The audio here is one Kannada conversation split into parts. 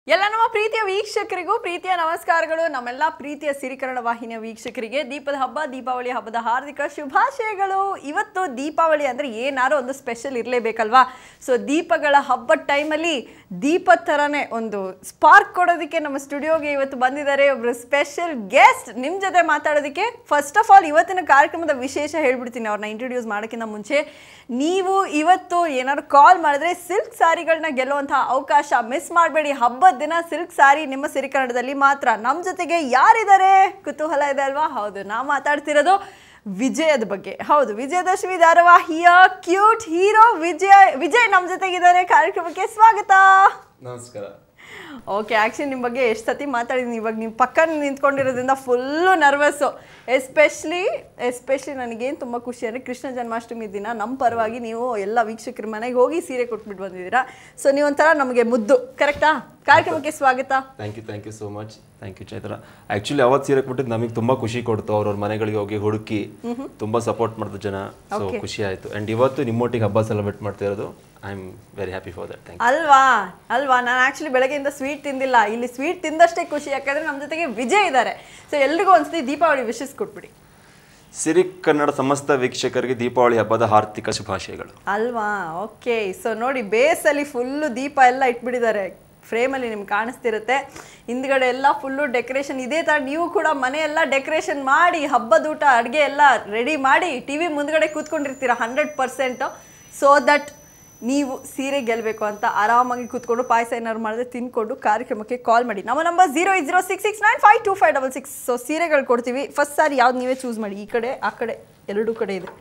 ಎಲ್ಲ ನಮ್ಮ ಪ್ರೀತಿಯ ವೀಕ್ಷಕರಿಗೂ ಪ್ರೀತಿಯ ನಮಸ್ಕಾರಗಳು ನಮ್ಮೆಲ್ಲ ಪ್ರೀತಿಯ ಸಿರಿಕರಣ ವಾಹಿನಿಯ ವೀಕ್ಷಕರಿಗೆ ದೀಪದ ಹಬ್ಬ ದೀಪಾವಳಿ ಹಬ್ಬದ ಹಾರ್ದಿಕ ಶುಭಾಶಯಗಳು ಇವತ್ತು ದೀಪಾವಳಿ ಅಂದರೆ ಏನಾರು ಒಂದು ಸ್ಪೆಷಲ್ ಇರಲೇಬೇಕಲ್ವಾ ಸೊ ದೀಪಗಳ ಹಬ್ಬದ ಟೈಮಲ್ಲಿ ದೀಪ ಥರನೇ ಒಂದು ಸ್ಪಾರ್ಕ್ ಕೊಡೋದಕ್ಕೆ ನಮ್ಮ ಸ್ಟುಡಿಯೋಗೆ ಇವತ್ತು ಬಂದಿದ್ದಾರೆ ಒಬ್ರು ಸ್ಪೆಷಲ್ ಗೆಸ್ಟ್ ನಿಮ್ಮ ಜೊತೆ ಮಾತಾಡೋದಕ್ಕೆ ಫಸ್ಟ್ ಆಫ್ ಆಲ್ ಇವತ್ತಿನ ಕಾರ್ಯಕ್ರಮದ ವಿಶೇಷ ಹೇಳ್ಬಿಡ್ತೀನಿ ಅವ್ರನ್ನ ಇಂಟ್ರೊಡ್ಯೂಸ್ ಮಾಡೋಕ್ಕಿಂತ ಮುಂಚೆ ನೀವು ಇವತ್ತು ಏನಾದ್ರು ಕಾಲ್ ಮಾಡಿದ್ರೆ ಸಿಲ್ಕ್ ಸ್ಯಾರಿಗಳನ್ನ ಗೆಲ್ಲುವಂತಹ ಅವಕಾಶ ಮಿಸ್ ಮಾಡಬೇಡಿ ಹಬ್ಬದ ದಿನ ಸಿಲ್ಕ್ ಸ್ಯಾರಿ ನಿಮ್ಮ ಸಿರಿಕನ್ನಡದಲ್ಲಿ ಮಾತ್ರ ನಮ್ಮ ಜೊತೆಗೆ ಯಾರಿದ್ದಾರೆ ಕುತೂಹಲ ಇದೆ ಅಲ್ವಾ ಹೌದು ನಾ ಮಾತಾಡ್ತಿರೋದು ವಿಜಯದ ಬಗ್ಗೆ ಹೌದು ವಿಜಯದಶಮಿ ಧಾರಾವಾಹಿಯ ಕ್ಯೂಟ್ ಹೀರೋ ವಿಜಯ ವಿಜಯ್ ನಮ್ಮ ಜೊತೆಗಿದ್ದಾರೆ ಕಾರ್ಯಕ್ರಮಕ್ಕೆ ಸ್ವಾಗತ ನಮಸ್ಕಾರ ಓಕೆ ಆ್ಯಕ್ಚುಲಿ ನಿಮ್ಮ ಬಗ್ಗೆ ಎಷ್ಟು ಸತಿ ಮಾತಾಡಿದ್ದೀನಿ ಇವಾಗ ನೀವು ಪಕ್ಕ ನಿಂತ್ಕೊಂಡಿರೋದ್ರಿಂದ ಫುಲ್ಲು ನರ್ವಸ್ಸು ಎಸ್ಪೆಷಲಿ ಎಸ್ಪೆಷಲಿ ನನಗೇನು ತುಂಬ ಖುಷಿ ಅಂದರೆ ಕೃಷ್ಣ ಜನ್ಮಾಷ್ಟಮಿ ದಿನ ನಮ್ಮ ಪರವಾಗಿ ನೀವು ಎಲ್ಲ ವೀಕ್ಷಕರ ಮನೆಗೆ ಹೋಗಿ ಸೀರೆ ಕೊಟ್ಬಿಟ್ಟು ಬಂದಿದ್ದೀರಾ ಸೊ ನೀವೊಂಥರ ನಮಗೆ ಮುದ್ದು ಕರೆಕ್ಟಾ ಕಾರ್ಯಕ್ರಮಕ್ಕೆ ಸ್ವಾಗತ thank you thank you so much thank you Chaitra actually ಅವತ್ತು ಸೀರೆ ಕೊಟ್ಟಿದ್ದು ನಮಗೆ ತುಂಬ ಖುಷಿ ಕೊಡ್ತು ಅವ್ರವ್ರ ಮನೆಗಳಿಗೆ ಹೋಗಿ ಹುಡುಕಿ ತುಂಬ ಸಪೋರ್ಟ್ ಮಾಡಿದ್ರು ಜನ ಸೊ ಖುಷಿ ಆಯಿತು ಆ್ಯಂಡ್ ಇವತ್ತು ನಿಮ್ಮೊಟ್ಟಿಗೆ ಹಬ್ಬ ಸೆಲೆಬ್ರೇಟ್ ಮಾಡ್ತಾ ಇರೋದು I am very happy for that thank ಅಲ್ವಾ ಅಲ್ವಾ ನಾನು ಆ್ಯಕ್ಚುಲಿ ಬೆಳಗ್ಗೆಯಿಂದ ಸ್ವೀಟ್ ತಿಂದಿಲ್ಲ ಇಲ್ಲಿ ಸ್ವೀಟ್ ತಿಂದಷ್ಟೇ ಖುಷಿ ಯಾಕಂದರೆ ನಮ್ಮ ಜೊತೆಗೆ ವಿಜಯ್ ಇದ್ದಾರೆ ಸೊ ಎಲ್ರಿಗೂ ಒಂದ್ಸತಿ ದೀಪಾವಳಿ ವಿಶಸ್ ಕೊಟ್ಬಿಡಿ ಸಿರಿ ಕನ್ನಡ ಸಮಸ್ತ ವೀಕ್ಷಕರಿಗೆ ದೀಪಾವಳಿ ಹಬ್ಬದ ಹಾರ್ದಿಕ ಶುಭಾಶಯಗಳು ಅಲ್ವಾ ಓಕೆ ಸೊ ನೋಡಿ ಬೇಸಲ್ಲಿ ಫುಲ್ಲು ದೀಪ ಎಲ್ಲ ಇಟ್ಬಿಟ್ಟಿದ್ದಾರೆ ಫ್ರೇಮಲ್ಲಿ ನಿಮ್ಗೆ ಕಾಣಿಸ್ತಿರುತ್ತೆ ಹಿಂದ್ಗಡೆ ಎಲ್ಲ ಫುಲ್ಲು ಡೆಕೋರೇಷನ್ ಇದೇ ಥರ ನೀವು ಕೂಡ ಮನೆಯೆಲ್ಲ ಡೆಕೋರೇಷನ್ ಮಾಡಿ ಹಬ್ಬದ ಊಟ ಅಡುಗೆ ಎಲ್ಲ ರೆಡಿ ಮಾಡಿ ಟಿ ವಿ ಮುಂದ್ಗಡೆ ಕೂತ್ಕೊಂಡಿರ್ತೀರ ಹಂಡ್ರೆಡ್ ಪರ್ಸೆಂಟು ಸೊ ದಟ್ ನೀವು ಸೀರೆ ಗೆಲ್ಲಬೇಕು ಅಂತ ಆರಾಮಾಗಿ ಕೂತ್ಕೊಂಡು ಪಾಯಸ ಏನಾದ್ರು ಮಾಡಿದ್ರೆ ತಿನ್ಕೊಂಡು ಕಾರ್ಯಕ್ರಮಕ್ಕೆ ಕಾಲ್ ಮಾಡಿ ನಮ್ಮ number zero eight zero six six nine five two five double six so ಸೀರೆಗಳು ಕೊಡ್ತೀವಿ ಫಸ್ಟ್ ಸಾರಿ ಯಾವ್ದು ನೀವೇ ಚೂಸ್ ಮಾಡಿ ಈ ಕಡೆ ಆ ಕಡೆ ಎರಡೂ ಕಡೆ ಇದೆ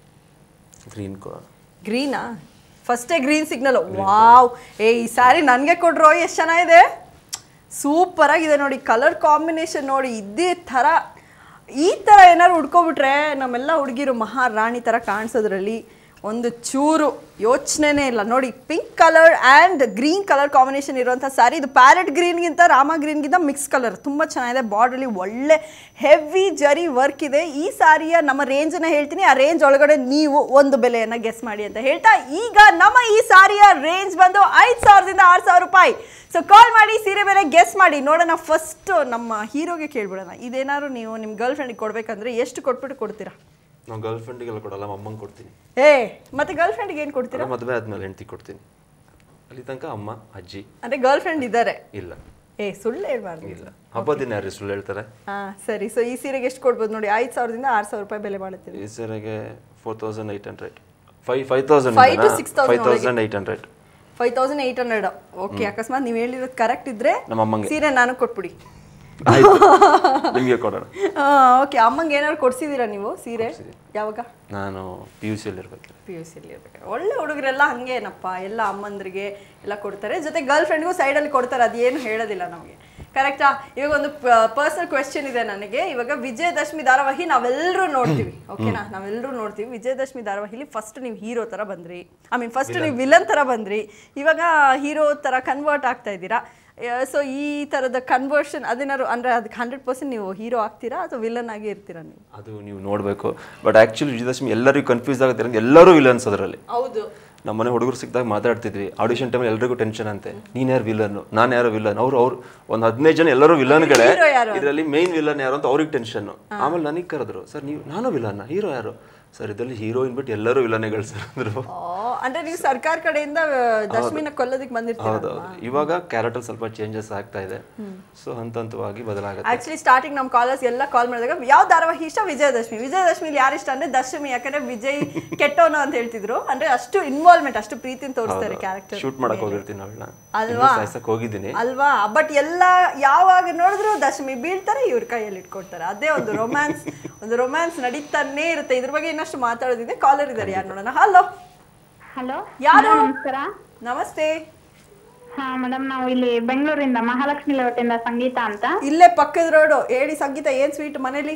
ಗ್ರೀನ್ ಕೋ ಗ್ರೀನಾ ಫಸ್ಟೇ ಗ್ರೀನ್ ಸಿಗ್ನಲ್ ವಾವ್ ಏ ಈ ಸ್ಯಾರಿ ನನಗೆ ಕೊಡ್ರೋ ಎಷ್ಟು ಚೆನ್ನಾಗಿದೆ ಸೂಪರ್ ಆಗಿದೆ ನೋಡಿ ಕಲರ್ ಕಾಂಬಿನೇಷನ್ ನೋಡಿ ಇದೇ ಥರ ಈ ಥರ ಏನಾದ್ರು ಉಡ್ಕೊಬಿಟ್ರೆ ನಮ್ಮೆಲ್ಲ ಹುಡುಗಿರು ಮಹಾರಾಣಿ ಥರ ಕಾಣಿಸೋದ್ರಲ್ಲಿ ಒಂದು ಚೂರು ಯೋಚನೆನೇ ಇಲ್ಲ ನೋಡಿ pink colour and green colour combination ಇರುವಂಥ ಸ್ಯಾರಿ ಇದು ಪ್ಯಾರೆಟ್ ಗ್ರೀನ್ಗಿಂತ ರಾಮ ಗ್ರೀನ್ಗಿಂತ ಮಿಕ್ಸ್ ಕಲರ್ ತುಂಬ ಚೆನ್ನಾಗಿದೆ ಬಾರ್ಡ್ರಲ್ಲಿ ಒಳ್ಳೆ ಹೆವಿ ಜರಿ ವರ್ಕ್ ಇದೆ ಈ ಸ್ಯಾರಿಯ ನಮ್ಮ ರೇಂಜನ್ನು ಹೇಳ್ತೀನಿ ಆ ರೇಂಜ್ ಒಳಗಡೆ ನೀವು ಒಂದು ಬೆಲೆಯನ್ನು ಗೆಸ್ ಮಾಡಿ ಅಂತ ಹೇಳ್ತಾ ಈಗ ನಮ್ಮ ಈ ಸ್ಯಾರಿಯ ರೇಂಜ್ ಬಂದು ಐದು ಸಾವಿರದಿಂದ ಆರು ಸಾವಿರ ರೂಪಾಯಿ ಸೊ ಕಾಲ್ ಮಾಡಿ ಸೀರೆ ಬೆಲೆ ಗೆಸ್ ಮಾಡಿ ನೋಡೋಣ ಫಸ್ಟ್ ನಮ್ಮ ಹೀರೋಗೆ ಕೇಳ್ಬಿಡೋಣ ಇದೇನಾದ್ರು ನೀವು ನಿಮ್ಮ ಗರ್ಲ್ ಫ್ರೆಂಡಿಗೆ ಕೊಡ್ಬೇಕಂದ್ರೆ ಎಷ್ಟು ಕೊಟ್ಬಿಟ್ಟು ಕೊಡ್ತೀರಾ ನಾವು ಗರ್ಲ್ ಫ್ರೆಂಡಿಗೆಲ್ಲ ಕೊಡಲ್ಲ ಅಮ್ಮಂಗೆ ಕೊಡ್ತೀನಿ ಏ ಮತ್ತೆ ಗರ್ಲ್ ಫ್ರೆಂಡಿಗೆ ಏನು ಕೊಡ್ತೀರಾ ಮದುವೆ ಆದ್ಮೇಲೆ ಹೆಂಡತಿ ಕೊಡ್ತೀನಿ ಅಲ್ಲಿ ತನಕ ಅಮ್ಮ ಅಜ್ಜಿ ಅಂದರೆ ಗರ್ಲ್ ಫ್ರೆಂಡ್ ಇದ್ದಾರೆ ಇಲ್ಲ ಏ ಸುಳ್ಳು ಹೇಳ್ಬಾರ್ದು ಇಲ್ಲ ಹಬ್ಬದ ದಿನ ಯಾರು ಸುಳ್ಳು ಹೇಳ್ತಾರೆ ಹಾ ಸರಿ ಸೊ ಈ ಸೀರೆಗೆ ಎಷ್ಟು ಕೊಡ್ಬೋದು ನೋಡಿ ಐದು ಸಾವಿರದಿಂದ ಆರು ಸಾವಿರ ರೂಪಾಯಿ ಬೆಲೆ ಮಾಡುತ್ತೀವಿ ಈ ಸೀರೆಗೆ four thousand eight hundred five five thousand Five to six thousand five thousand eight hundred five thousand eight hundred okay ಅಕಸ್ಮಾತ್ ನೀವು ಹೇಳಿರೋದು ಕರೆಕ್ಟ್ ಇದ್ರೆ ನಮ್ಮ ಅಮ್ಮಂಗೆ ಸೀರೆ ನಾನು ಕೊಟ್ಬಿಡಿ ಆಯ್ತು ನಿಮಗೆ ಕೊಡೋಣ ಓಕೆ ಅಮ್ಮಂಗೆ ಏನಾದ್ರು ಕೊಡ್ಸಿದ್ದೀರಾ ನೀವು ಸೀರೆ ಯಾವಾಗ ನಾನು ಪಿ ಯು ಸಿಯಲ್ಲಿ ಇರ್ಬೇಕು ಪಿ ಯು ಸಿಲಿ ಇರ್ಬೇಕು ಒಳ್ಳೆ ಹುಡುಗರೆಲ್ಲ ಹಂಗೇನಪ್ಪ ಎಲ್ಲ ಅಮ್ಮಂದ್ರಿಗೆ ಎಲ್ಲ ಕೊಡ್ತಾರೆ ಜೊತೆ ಗರ್ಲ್ ಫ್ರೆಂಡ್ಗೂ ಸೈಡಲ್ಲಿ ಕೊಡ್ತಾರೆ ಅದೇನು ಹೇಳೋದಿಲ್ಲ ನಮಗೆ ಕರೆಕ್ಟಾ ಇವಾಗ ಒಂದು ಪರ್ಸನಲ್ ಕ್ವೆಶ್ಚನ್ ಇದೆ ನನಗೆ ಇವಾಗ ವಿಜಯದಶಮಿ ಧಾರಾವಾಹಿ ನಾವೆಲ್ಲರೂ ನೋಡ್ತೀವಿ ಓಕೆನಾ ನಾವೆಲ್ಲರೂ ನೋಡ್ತೀವಿ ವಿಜಯದಶಮಿ ಧಾರಾವಾಹಿಲಿ ಫಸ್ಟ್ ನೀವು ಹೀರೋ ಥರ ಬಂದ್ರಿ ಐ ಮೀನ್ ಫಸ್ಟ್ ನೀವು ವಿಲನ್ ಥರ ಬಂದ್ರಿ ಇವಾಗ ಹೀರೋ ಥರ ಕನ್ವರ್ಟ್ ಆಗ್ತಾ ಇದ್ದೀರಾ ಸೊ ಈ ಥರದ ಕನ್ವರ್ಷನ್ ಅದೇನಾದ್ರು ಅಂದರೆ ಅದಕ್ಕೆ ಹಂಡ್ರೆಡ್ ಪರ್ಸೆಂಟ್ ನೀವು ಹೀರೋ ಆಗ್ತೀರಾ ಅಥವಾ ವಿಲನ್ ಆಗಿ ಇರ್ತೀರಾ ನೀವು ಅದು ನೀವು ನೋಡಬೇಕು ಬಟ್ ಆ್ಯಕ್ಚುಲಿ ವಿಜಯದಶಮಿ ಎಲ್ಲರಿಗೂ ಕನ್ಫ್ಯೂಸ್ ಆಗುತ್ತೆ ಅಂದ್ರೆ ಎಲ್ಲರೂ ವಿಲನ್ಸ್ ಅದರಲ್ಲಿ ಹೌದು ನಮ್ಮ ಮನೆ ಹುಡುಗರು ಸಿಕ್ಕಿದಾಗ ಮಾತಾಡ್ತಿದ್ವಿ ಆಡಿಷನ್ ಟೈಮಲ್ಲಿ ಎಲ್ರಿಗೂ ಟೆನ್ಷನ್ ಅಂತೆ ನೀನು ಯಾರು ವಿಲನ್ ನಾನು ಯಾರು ವಿಲನ್ ಅವ್ರು ಅವ್ರು ಒಂದು ಹದಿನೈದು ಜನ ಎಲ್ಲರೂ ವಿಲನ್ಗಳೇ Hero ಯಾರು? ಇದರಲ್ಲಿ ಮೇನ್ ವಿಲನ್ ಯಾರು ಅಂತ ಅವ್ರಿಗೆ ಟೆನ್ಷನ್ ಆಮೇಲೆ ನನಗೆ ಕರೆದ್ರು ಸರ್ ನೀವು ನಾನು ವಿಲನ್ ಹೀರೋ ಯಾರು ಸರ್ ಇದರಲ್ಲಿ ಹೀರೋಯಿನ್ ಬಿಟ್ಟು ಎಲ್ಲರೂ ವಿಲನ್ಗಳು ಸರ್ ಅಂದರು ಓ, ಅಂದ್ರೆ ನೀವು ಸರ್ಕಾರ ಕಡೆಯಿಂದ ಆ, ದಶಮಿನ ಕೊಲ್ಲೋದಕ್ಕೆ ಬಂದಿರ್ತೀರ ಹೌದೌದು ಇವಾಗ ಕ್ಯಾರೆಕ್ಟರ್ ಸ್ವಲ್ಪ ಚೇಂಜಸ್ ಆಗ್ತಾ ಇದೆ ಸೊ ಹಂತ ಹಂತವಾಗಿ ಬದಲಾಗುತ್ತೆ ಆಕ್ಚುಲಿ ಸ್ಟಾರ್ಟಿಂಗ್ ನಮ್ಮ ಕಾಲರ್ಸ್ ಎಲ್ಲ ಕಾಲ್ ಮಾಡಿದಾಗ ಯಾವ ಧಾರಾವಾಹಿ ಇಷ್ಟ ವಿಜಯದಶಮಿ ವಿಜಯದಶಮಿಲಿ ಯಾರು ಇಷ್ಟ ಅಂದ್ರೆ ದಶಮಿ ಯಾಕಂದ್ರೆ ವಿಜಯ್ ಕೆಟ್ಟವನು ಅಂತ ಹೇಳ್ತಿದ್ರು ಅಂದ್ರೆ ಅಷ್ಟು ಇನ್ವಾಲ್ವ್ಮೆಂಟ್ ಅಷ್ಟು ಪ್ರೀತಿನ ತೋರಿಸ್ತಾರೆ ಕ್ಯಾರೆಕ್ಟರ್ ಶೂಟ್ ಮಾಡಕ್ ಹೋಗಿರ್ತೀನಿ ಅವಳನ್ನ ಅಲ್ವಾ? ಸಾಯ್ಸಕ್ ಹೋಗಿದ್ದೀನಿ ಅಲ್ವಾ ಬಟ್ ಎಲ್ಲ ಯಾವಾಗ ನೋಡಿದ್ರು ದಶಮಿ ಬೀಳ್ತಾರೆ ಇವ್ರ ಕೈಯಲ್ಲಿ ಇಟ್ಕೊಡ್ತಾರೆ ಅದೇ ಒಂದು ರೊಮ್ಯಾನ್ಸ್ ಒಂದು ರೊಮ್ಯಾನ್ಸ್ ನಡೀತಾನೆ ಇರುತ್ತೆ ಇದ್ರ ಬಗ್ಗೆ ಇನ್ನಷ್ಟು ಮಾತಾಡೋದಿದೆ ಕಾಲರ್ ಇದ್ದಾರೆ ಯಾರು ನೋಡೋಣ ಹಲೋ ಹಲೋ ಯಾರು? ನಮಸ್ಕಾರ ನಮಸ್ತೆ ಹಾ ಮೇಡಮ್ ನಾವು ಇಲ್ಲಿ ಬೆಂಗಳೂರಿಂದ ಮಹಾಲಕ್ಷ್ಮಿ ಲೇಔಟಿಂದ ಸಂಗೀತ ಅಂತ ಇಲ್ಲೇ ಪಕ್ಕದ ರೋಡು ಹೇಳಿ ಸಂಗೀತ ಏನ್ ಸ್ವೀಟ್ ಮನೇಲಿ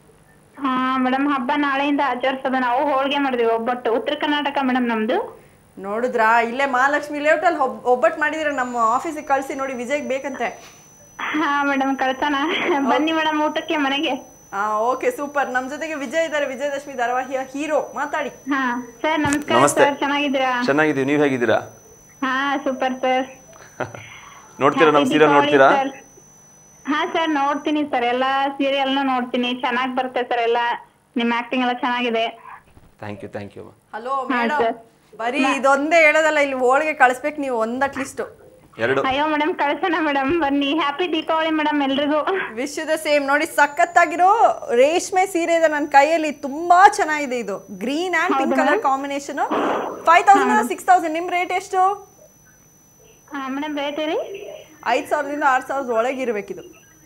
ಹಾ ಮೇಡಮ್ ಹಬ್ಬ ನಾಳೆಯಿಂದ ಆಚರಿಸೋದು ನಾವು ಹೋಳಿಗೆ ಮಾಡಿದ್ವಿ ಒಬ್ಬಟ್ಟು ಉತ್ತರ ಕರ್ನಾಟಕ ಮೇಡಮ್ ನಮ್ದು ನೋಡಿದ್ರಾ ಇಲ್ಲೇ ಮಹಾಲಕ್ಷ್ಮಿ ಲೇಔಟಲ್ಲಿ ಒಬ್ಬಟ್ಟು ಮಾಡಿದ್ರೆ ನಮ್ಮ ಆಫೀಸಿಗೆ ಕಳಿಸಿ ನೋಡಿ ವಿಜಯ್ಗೆ ಬೇಕಂತೆ ಹಾ ಮೇಡಮ್ ಕಳ್ಸೋಣ ಬನ್ನಿ ಮೇಡಮ್ ಊಟಕ್ಕೆ ಮನೆಗೆ ಆ ಓಕೆ ಸೂಪರ್ ನಮ್ಮ ಜೊತೆಗೆ ವಿಜಯ್ ಇದ್ದಾರೆ ವಿಜಯದಶಮಿ ಧಾರಾವಾಹಿಯ ಹೀರೋ ಮಾತಾಡಿ ಹಾ ಸರ್ ನಮಸ್ಕಾರ ನಮಸ್ತೆ. ಸರ್ ಚೆನ್ನಾಗಿದ್ದೀರಾ ಚೆನ್ನಾಗಿದ್ದೀವಿ ನೀವು ಹೇಗಿದ್ದೀರಾ ಹಾ ಸೂಪರ್ ಸರ್ ನೋಡ್ತೀರಾ ನಮ್ಮ Happy ಸೀರಿಯಲ್ ದೀಪಾವಳಿ ನೋಡ್ತೀರಾ sir. ಹಾ ಸರ್ ನೋಡ್ತೀನಿ ಸರ್ ಎಲ್ಲಾ ಸೀರಿಯಲ್ನು ನೋಡ್ತೀನಿ ಚೆನ್ನಾಗ್ ಬರುತ್ತೆ ಸರ್ ಎಲ್ಲ ನಿಮ್ ಆಕ್ಟಿಂಗ್ ಎಲ್ಲ ಚೆನ್ನಾಗಿದೆ thank you thank you hello ಹಾ, ಮೇಡಮ್ sir. ಬರೀ ಇದೊಂದೇ ಹೇಳೋದಲ್ಲ ಇಲ್ಲಿ ಹೋಳಿಗೆ ಕಳಿಸ್ಬೇಕು ನೀವು ಒಂದ್ ಅಟ್ಲೀಸ್ಟ್ ಎರಡು ಅಯ್ಯೋ ಮೇಡಮ್ ಕಳ್ಸೋಣ ಮೇಡಮ್ ಬನ್ನಿ ಹ್ಯಾಪಿ ದೀಪಾವಳಿ ಮೇಡಮ್ ಎಲ್ರಿಗೂ ವಿಶ್ ದ ಸೇಮ್ ನೋಡಿ ಸಖತ್ತಾಗಿರೋ ರೇಷ್ಮೆ ಸೀರೆ ಇದೆ ನನ್ನ ಕೈಯಲ್ಲಿ ತುಂಬಾ ಚೆನ್ನಾಗಿದೆ ಇದು green and pink colour combination five thousand six thousand ನಿಮ್ ರೇಟ್ ಎಷ್ಟು ಮೇಡಮ್ ರೇಟ್ ಹೇಳಿ ಐದು ಸಾವಿರದಿಂದ ಆರು ಸಾವಿರದ ಒಳಗೆ ಇರಬೇಕಿದು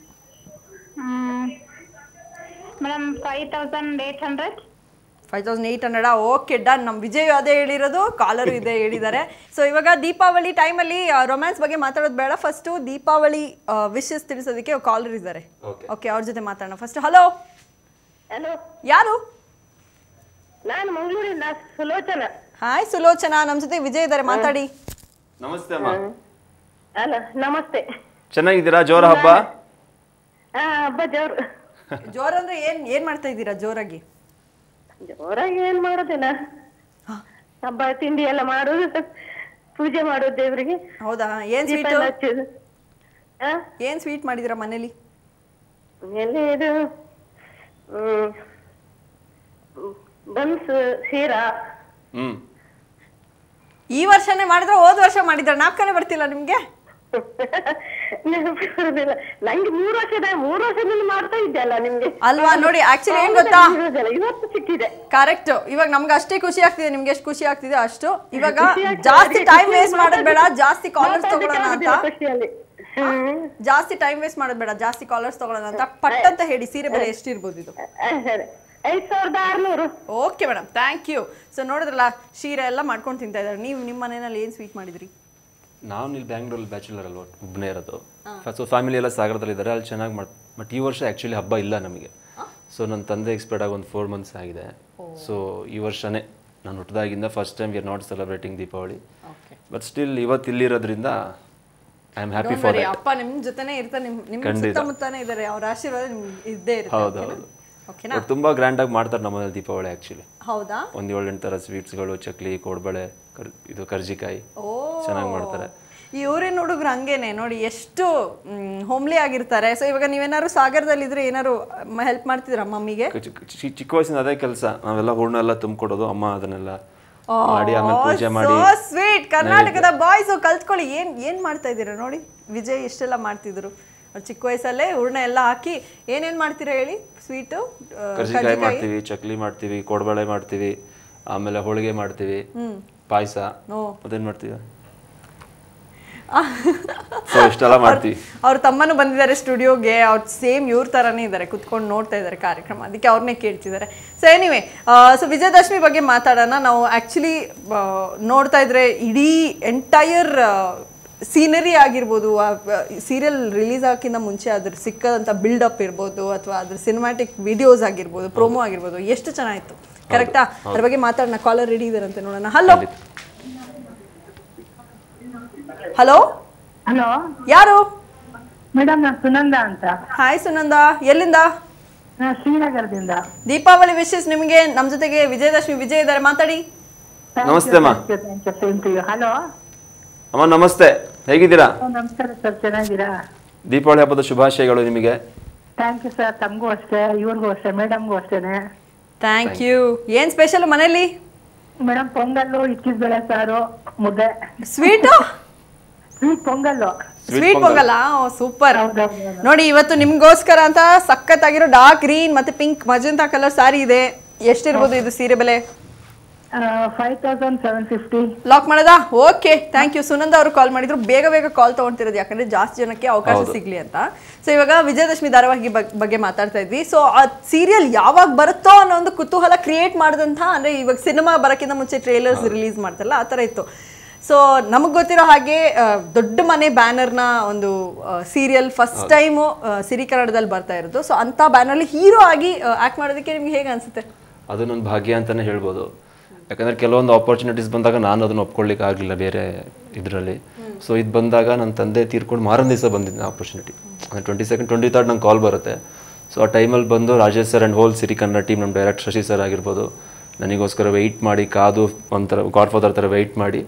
madam five thousand eight hundred five thousand eight hundred okay done ನಮ್ಮ ವಿಜಯ್ ಅದೇ ಹೇಳಿರೋದು ಕಾಲರು ಇದೇ ಹೇಳಿದ್ದಾರೆ ಸೊ ಇವಾಗ ದೀಪಾವಳಿ ಟೈಮಲ್ಲಿ ರೊಮ್ಯಾನ್ಸ್ ಬಗ್ಗೆ ಮಾತಾಡೋದು ಬೇಡ ಫಸ್ಟು ದೀಪಾವಳಿ ವಿಶಸ್ ತಿಳಿಸೋದಕ್ಕೆ ಕಾಲರ್ ಇದ್ದಾರೆ Okay. ಓಕೆ ಅವ್ರ ಜೊತೆ ಮಾತಾಡೋಣ ಫಸ್ಟ್ ಹಲೋ ಹಲೋ ಯಾರು ನಾನು ಮಂಗಳೂರಿಂದ ಸುಲೋಚನ ಹಾಯ್ ಸುಲೋಚನಾ ನಮ್ಮ ಜೊತೆ ವಿಜಯ್ ಇದ್ದಾರೆ ಮಾತಾಡಿ ನಮಸ್ತೆ ಅಮ್ಮ ಅಲ್ಲ ನಮಸ್ತೆ ಚೆನ್ನಾಗಿದ್ದೀರಾ ಜೋರ ಹಬ್ಬ ಆ ಹಬ್ಬ ಜೋರು ಜೋರಂದ್ರೆ ಏನ್ ಏನ್ ಮಾಡ್ತಾ ಇದ್ದೀರಾ ಜೋರಾಗಿ ಜೋರಾಗಿ ಏನ್ ಮಾಡೋದಿಲ್ಲ ಹಬ್ಬ ತಿಂಡಿ ಎಲ್ಲ ಮಾಡೋದು ಪೂಜೆ ಮಾಡೋದು ದೇವ್ರಿಗೆ ಹೌದಾ ಏನ್ ದೀಪ ಸ್ವೀಟ್ ಎಲ್ಲ ಹಚ್ಚೋದು ಆ ಏನ್ ಸ್ವೀಟ್ ಮಾಡಿದಿರಾ ಮನೇಲಿ ಎಲ್ಲಿ ಇದು ಹ್ಮ್ ಬನ್ಸ್ ಶೀರಾ ಹ್ಮ್ ಈ ವರ್ಷನೇ ಮಾಡಿದ್ರೆ ಹೋದ್ ವರ್ಷ ಮಾಡಿದ್ರ ನಾಲ್ಕನೇ ಬರ್ತಿಲ್ಲ ನಿಮ್ಗೆ ನೆನಪು ಬರುದಿಲ್ಲ ನಂಗೆ ಮೂರು ವರ್ಷದ ಮೂರು ವರ್ಷದಿಂದ ಮಾಡ್ತಾ ಇದ್ದೆ ಅಲ್ಲ ನಿಮ್ಗೆ ಅಲ್ವಾ ನೋಡಿ ಆಕ್ಚುಲಿ ಏನ್ ಗೊತ್ತಾ ಇರೋದಲ್ಲ, ಇವತ್ತು ಸಿಕ್ಕಿದೆ ಕರೆಕ್ಟ್ ಇವಾಗ ನಮ್ಗೆ ಅಷ್ಟೇ ಖುಷಿ ಆಗ್ತಿದೆ ನಿಮ್ಗೆ ಎಷ್ಟು ಖುಷಿ ಆಗ್ತಿದೆ ಅಷ್ಟು ಇವಾಗ ಖುಷಿ ಆಗ್ತದೆ. ಜಾಸ್ತಿ ಅದಕ್ಕೆ ಟೈಮ್ ಖುಷಿ ವೇಸ್ಟ್ ಮಾಡೋದ್ ಬೇಡ ಜಾಸ್ತಿ ಕಾಲರ್ಸ್ ಮಾತಾಡ್ಲಿಕ್ಕೆ ತಗೊಳ್ಳೋಣ ಅಂತ ಆಗುದಿಲ್ಲ ಖುಷಿಯಲ್ಲಿ ಹ್ಮ್ ಜಾಸ್ತಿ ಟೈಮ್ ವೇಸ್ಟ್ ಮಾಡೋದ್ ಬೇಡ ಜಾಸ್ತಿ ಕಾಲರ್ಸ್ ತಗೊಳ್ಳೋಣ ಅಂತ ಪಟ್ ಅಂತ ಹೇಳಿ ಸೀರೆ ಬೆಲೆ ಎಷ್ಟಿರ್ಬೋದು ಇದು ಆ, ಸರಿ ಐದ್ ಸಾವಿರದ ಆರ್ನೂರು okay madam thank you so ನೋಡಿದ್ರಲ್ಲ ಶೀರೆ ಎಲ್ಲ ಮಾಡ್ಕೊಂಡು ತಿಂತಾ ಇದ್ದಾರೆ ನೀವು ನಿಮ್ಮ ಮನೆಯಲ್ಲಿ ಏನು ಸ್ವೀಟ್ ಮಾಡಿದ್ರಿ ನಾವು ಇಲ್ಲಿ ಬ್ಯಾಂಗ್ಳೂರಲ್ಲಿ ಬ್ಯಾಚುಲರ್ ಅಲ್ವಾ ಒಬ್ಬನೇ ಇರೋದು ಸೊ ಫ್ಯಾಮಿಲಿ ಎಲ್ಲ ಸಾಗರದಲ್ಲಿ ಇದ್ದಾರೆ ಅಲ್ಲಿ ಚೆನ್ನಾಗಿ ಮಾಡಿ ಬಟ್ ಈ ವರ್ಷ ಆ್ಯಕ್ಚುಲಿ ಹಬ್ಬ ಇಲ್ಲ ನಮಗೆ ಸೊ ನನ್ನ ತಂದೆ ಎಕ್ಸ್ಪೈರ್ಡ್ ಆಗಿ ಒಂದು ಫೋರ್ ಮಂತ್ಸ್ ಆಗಿದೆ ಸೊ ಈ ವರ್ಷನೇ ನಾನು ಹುಟ್ಟಿದಾಗಿಂದ first time we are not celebrating Deepavali but still ಇವತ್ತು ಇಲ್ಲಿರೋದ್ರಿಂದ ಐ ಆಮ್ ಹ್ಯಾಪಿ ಫಾರ್ ಬರೀ ಅಪ್ಪ ನಿಮ್ ಜೊತೆನೇ ಇರ್ತಾರೆ ನಿಮ್ ನಿಮ್ಮ ಖಂಡಿತ. ಸುತ್ತಮುತ್ತಾನೆ ಇದ್ದಾರೆ ಅವ್ರ ಆಶೀರ್ವಾದ ನಿಮ್ಗೆ ಇದ್ದೇ ಹೌದು ಇರುತ್ತೆ ಹೌದು ಓಕೆನಾ ಬಟ್ ತುಂಬ ಗ್ರ್ಯಾಂಡಾಗಿ ಮಾಡ್ತಾರೆ ನಮ್ಮನೇಲಿ ದೀಪಾವಳಿ ಆ್ಯಕ್ಚುಲಿ ಹೌದಾ ಒಂದು ಏಳೆಂಟು ಥರ ಸ್ವೀಟ್ಸ್ಗಳು ಚಕ್ಲಿ ಕೋಡ್ಬಳೆ ಕರ್ ಇದು ಕರ್ಜಿಕಾಯಿ ಓ ಚೆನ್ನಾಗಿ ಮಾಡ್ತಾರೆ ಈ ಊರಿನ ಹುಡುಗರು ಹಂಗೇನೆ ನೋಡಿ ಎಷ್ಟು ಹೋಮ್ಲಿ ಆಗಿರ್ತಾರೆ ಸೊ ಇವಾಗ ನೀವೇನಾದ್ರು ಸಾಗರದಲ್ಲಿದ್ರೆ ಏನಾದ್ರು ಹೆಲ್ಪ್ ಮಾಡ್ತಿದ್ರ ಮಮ್ಮಿಗೆ ಕ- ಚಿಕ್ಕ- ಚಿ- ಚಿಕ್ಕ ವಯಸ್ಸಿನ ಅದೇ ಕೆಲಸ ನಾವೆಲ್ಲ ಹೂರ್ಣ ಎಲ್ಲ ತುಂಬಿಕೊಡೋದು ಅಮ್ಮ ಅದನ್ನೆಲ್ಲ ಮಾಡಿ ಆಮೇಲೆ ಪೂಜೆ ಮಾಡಿ ಸ್ವೀಟ್ ಕರ್ನಾಟಕದ ಬಾಯ್ಸ್ ಕಲ್ತ್ಕೊಳ್ಳಿ ಏನ್ ಏನ್ ಮಾಡ್ತಾ ಇದ್ದೀರಾ ನೋಡಿ ವಿಜಯ್ ಇಷ್ಟೆಲ್ಲ ಮಾಡ್ತಿದ್ರು ಅವ್ರು ಚಿಕ್ಕ ವಯಸ್ಸಲ್ಲೇ ಹೂರ್ಣ ಎಲ್ಲ ಹಾಕಿ ಏನೇನ್ ಮಾಡ್ತೀರಾ ಹೇಳಿ ಸ್ವೀಟು ಕರ್ಜಿಕಾಯಿ ಮಾಡ್ತೀವಿ ಚಕ್ಲಿ ಮಾಡ್ತೀವಿ ಕೋಡ್ಬಳೆ ಮಾಡ್ತೀವಿ ಆಮೇಲೆ ಹೋಳಿಗೆ ಮಾಡ್ತೀವಿ ಪಾಯಸ ಓ. ಮತ್ತೇನ್ ಮಾಡ್ತೀವಿ ಸೊ ಇಷ್ಟೆಲ್ಲ ಮಾಡ್ತೀವಿ ಅವ್ರ ತಮ್ಮನು ಬಂದಿದ್ದಾರೆ ಸ್ಟುಡಿಯೋಗೆ ಅವ್ರು ಸೇಮ್ ಇವ್ರ ಥರನೇ ಇದ್ದಾರೆ ಕುತ್ಕೊಂಡು ನೋಡ್ತಾ ಇದ್ದಾರೆ ಕಾರ್ಯಕ್ರಮ ಅದಕ್ಕೆ ಅವ್ರನ್ನೇ ಕೇಳ್ತಿದ್ದಾರೆ ಸೊ ಎನಿವೆ ಸೊ ವಿಜಯದಶಮಿ ಬಗ್ಗೆ ಮಾತಾಡೋಣ ನಾವು ಆ್ಯಕ್ಚುಲಿ ನೋಡ್ತಾ ಇದ್ರೆ ಇಡೀ ಎಂಟೈರ್ ಸೀನರಿ ಆಗಿರ್ಬೋದು ಸೀರಿಯಲ್ ರಿಲೀಸ್ ಆಗೋಕ್ಕಿಂತ ಮುಂಚೆ ಅದ್ರ ಸಿಕ್ಕದಂಥ ಬಿಲ್ಡಪ್ ಇರ್ಬೋದು ಅಥವಾ ಅದ್ರ ಸಿನಿಮ್ಯಾಟಿಕ್ ವಿಡಿಯೋಸ್ ಆಗಿರ್ಬೋದು ಪ್ರೋಮೋ ಆಗಿರ್ಬೋದು ಎಷ್ಟು ಚೆನ್ನಾಗಿತ್ತು ಕರೆಕ್ಟಾ ಅದ್ರ ಬಗ್ಗೆ ಮಾತಾಡೋಣ ಕಾಲರ್ ರೆಡಿ ಇದಾರಂತೆ ನೋಡೋಣ ಹಲೋ ಹಲೋ ಹಲೋ ಯಾರು ಮೇಡಮ್ ನಾನು ಸುನಂದ ಅಂತ ಹಾಯ್ ಸುನಂದ ಎಲ್ಲಿಂದ ನಾನು ಶ್ರೀನಗರದಿಂದ ದೀಪಾವಳಿ ವಿಶಸ್ ನಿಮಗೆ ನಮ್ಮ ಜೊತೆಗೆ ವಿಜಯದಶಮಿ ವಿಜಯ್ ಇದ್ದಾರೆ ಮಾತಾಡಿ ನಮಸ್ತೆ ಅಮ್ಮ ಸೇಮ್ ಟು ಯು ಹಲೋ ಅಮ್ಮ ನಮಸ್ತೆ ಹೇಗಿದ್ದೀರಾ ನಮಸ್ಕಾರ ಸರ್ ಚೆನ್ನಾಗಿದ್ದೀರಾ ದೀಪಾವಳಿ ಹಬ್ಬದ ಶುಭಾಶಯಗಳು ನಿಮಗೆ ಥ್ಯಾಂಕ್ ಯು ಸರ್ ತಮಗೂ ಅಷ್ಟೇ ಇವ್ರಿಗೂ ಅಷ್ಟೇ ಮೇಡಮ್ಗೂ ಅಷ್ಟೇನೆ ಥ್ಯಾಂಕ್ ಯು ಏನ್ ಸ್ಪೆಷಲ್ ಮನೇಲಿ ಮೇಡಮ್ ಪೊಂಗಲ್ಲು ಇಕ್ಕಿದ ಬೇಳೆ ಸಾರು ಮುದ್ದೆ ಸ್ವೀಟು ಸ್ವೀಟ್ ಪೊಂಗಲ್ಲು ಸ್ವೀಟ್ ಪೊಂಗಲ್ಲ ಸೂಪರ್ ಹೌದೌದು ನೋಡಿ ಇವತ್ತು ನಿಮ್ಗೋಸ್ಕರ ಅಂತ ಸಖತ್ತಾಗಿರೋ ಡಾರ್ಕ್ ಗ್ರೀನ್ ಮತ್ತೆ ಪಿಂಕ್ ಮಜಂತಾ ಕಲರ್ ಸಾರಿ ಇದೆ ಎಷ್ಟಿರ್ಬೋದು ಇದು ಸೀರೆ ಬೆಲೆ five thousand seven fifty lock ಮಾಡೋದಾ ಓಕೆ ಥ್ಯಾಂಕ್ ಯು ಸುನಂದ ಅವರು ಕಾಲ್ ಮಾಡಿದ್ರು ಬೇಗ ಬೇಗ ಕಾಲ್ ತಗೊಂತಿರೋದು ಯಾಕಂದ್ರೆ ಜಾಸ್ತಿ ಜನಕ್ಕೆ ಅವಕಾಶ ಸಿಗ್ಲಿ ಅಂತ ಸೊ ಇವಾಗ ವಿಜಯದಶಮಿ ಧಾರಾವಾಹಿ ಬಗ್- ಬಗ್ಗೆ ಮಾತಾಡ್ತಾ ಇದ್ವಿ ಸೊ ಆ ಸೀರಿಯಲ್ ಯಾವಾಗ ಬರುತ್ತೋ ಅನ್ನೋ ಒಂದು ಕುತೂಹಲ ಕ್ರಿಯೇಟ್ ಮಾಡಿದಂಥ ಅಂದ್ರೆ ಇವಾಗ ಸಿನಿಮಾ ಬರೋಕ್ಕಿಂತ ಮುಂಚೆ ಟ್ರೇಲರ್ಸ್ ರಿಲೀಸ್ ಮಾಡ್ತಾರಲ್ಲ ಆ ಥರ ಇತ್ತು ಸೊ ನಮಗೆ ಗೊತ್ತಿರೋ ಹಾಗೆ ಆ, ದೊಡ್ಡ ಮನೆ ಬ್ಯಾನರ್ನ ಒಂದು ಸೀರಿಯಲ್ ಫಸ್ಟ್ ಟೈಮು ಸಿರಿ ಕನ್ನಡದಲ್ಲಿ ಬರ್ತಾ ಇರೋದು ಸೊ ಅಂಥ ಬ್ಯಾನರ್ಲಿ ಹೀರೋ ಆಗಿ ಆಕ್ಟ್ ಮಾಡೋದಕ್ಕೆ ನಿಮ್ಗೆ ಹೇಗೆ ಅನ್ಸುತ್ತೆ ಅದು ನನ್ನ ಭಾಗ್ಯ ಅಂತಲೇ ಹೇಳ್ಬೋದು ಯಾಕಂದರೆ ಕೆಲವೊಂದು ಆಪರ್ಚುನಿಟೀಸ್ ಬಂದಾಗ ನಾನು ಅದನ್ನು ಒಪ್ಕೊಳ್ಳಿಕ್ಕೆ ಆಗಲಿಲ್ಲ ಬೇರೆ ಇದರಲ್ಲಿ ಸೊ ಇದು ಬಂದಾಗ ನನ್ನ ತಂದೆ ತೀರ್ಕೊಂಡು ಮಾರನೇ ದಿವಸ ಬಂದಿದ್ದೆ ಆಪರ್ಚುನಿಟಿ ಅಂದರೆ ಟ್ವೆಂಟಿ ಸೆಕೆಂಡ್ ಟ್ವೆಂಟಿ ತರ್ಡ್ ನಂಗೆ ಕಾಲ್ ಬರುತ್ತೆ ಸೊ ಆ ಟೈಮಲ್ಲಿ ಬಂದು Rajesh sir and whole Siri Kannada team ನಮ್ಮ ಡೈರೆಕ್ಟ್ ಶಶಿ ಸರ್ ಆಗಿರ್ಬೋದು ನನಗೋಸ್ಕರ ವೆಯ್ಟ್ ಮಾಡಿ ಕಾದು ಒಂಥರ ಗಾಡ್ ಫಾದರ್ ಥರ ವೆಯ್ಟ್ ಮಾಡಿ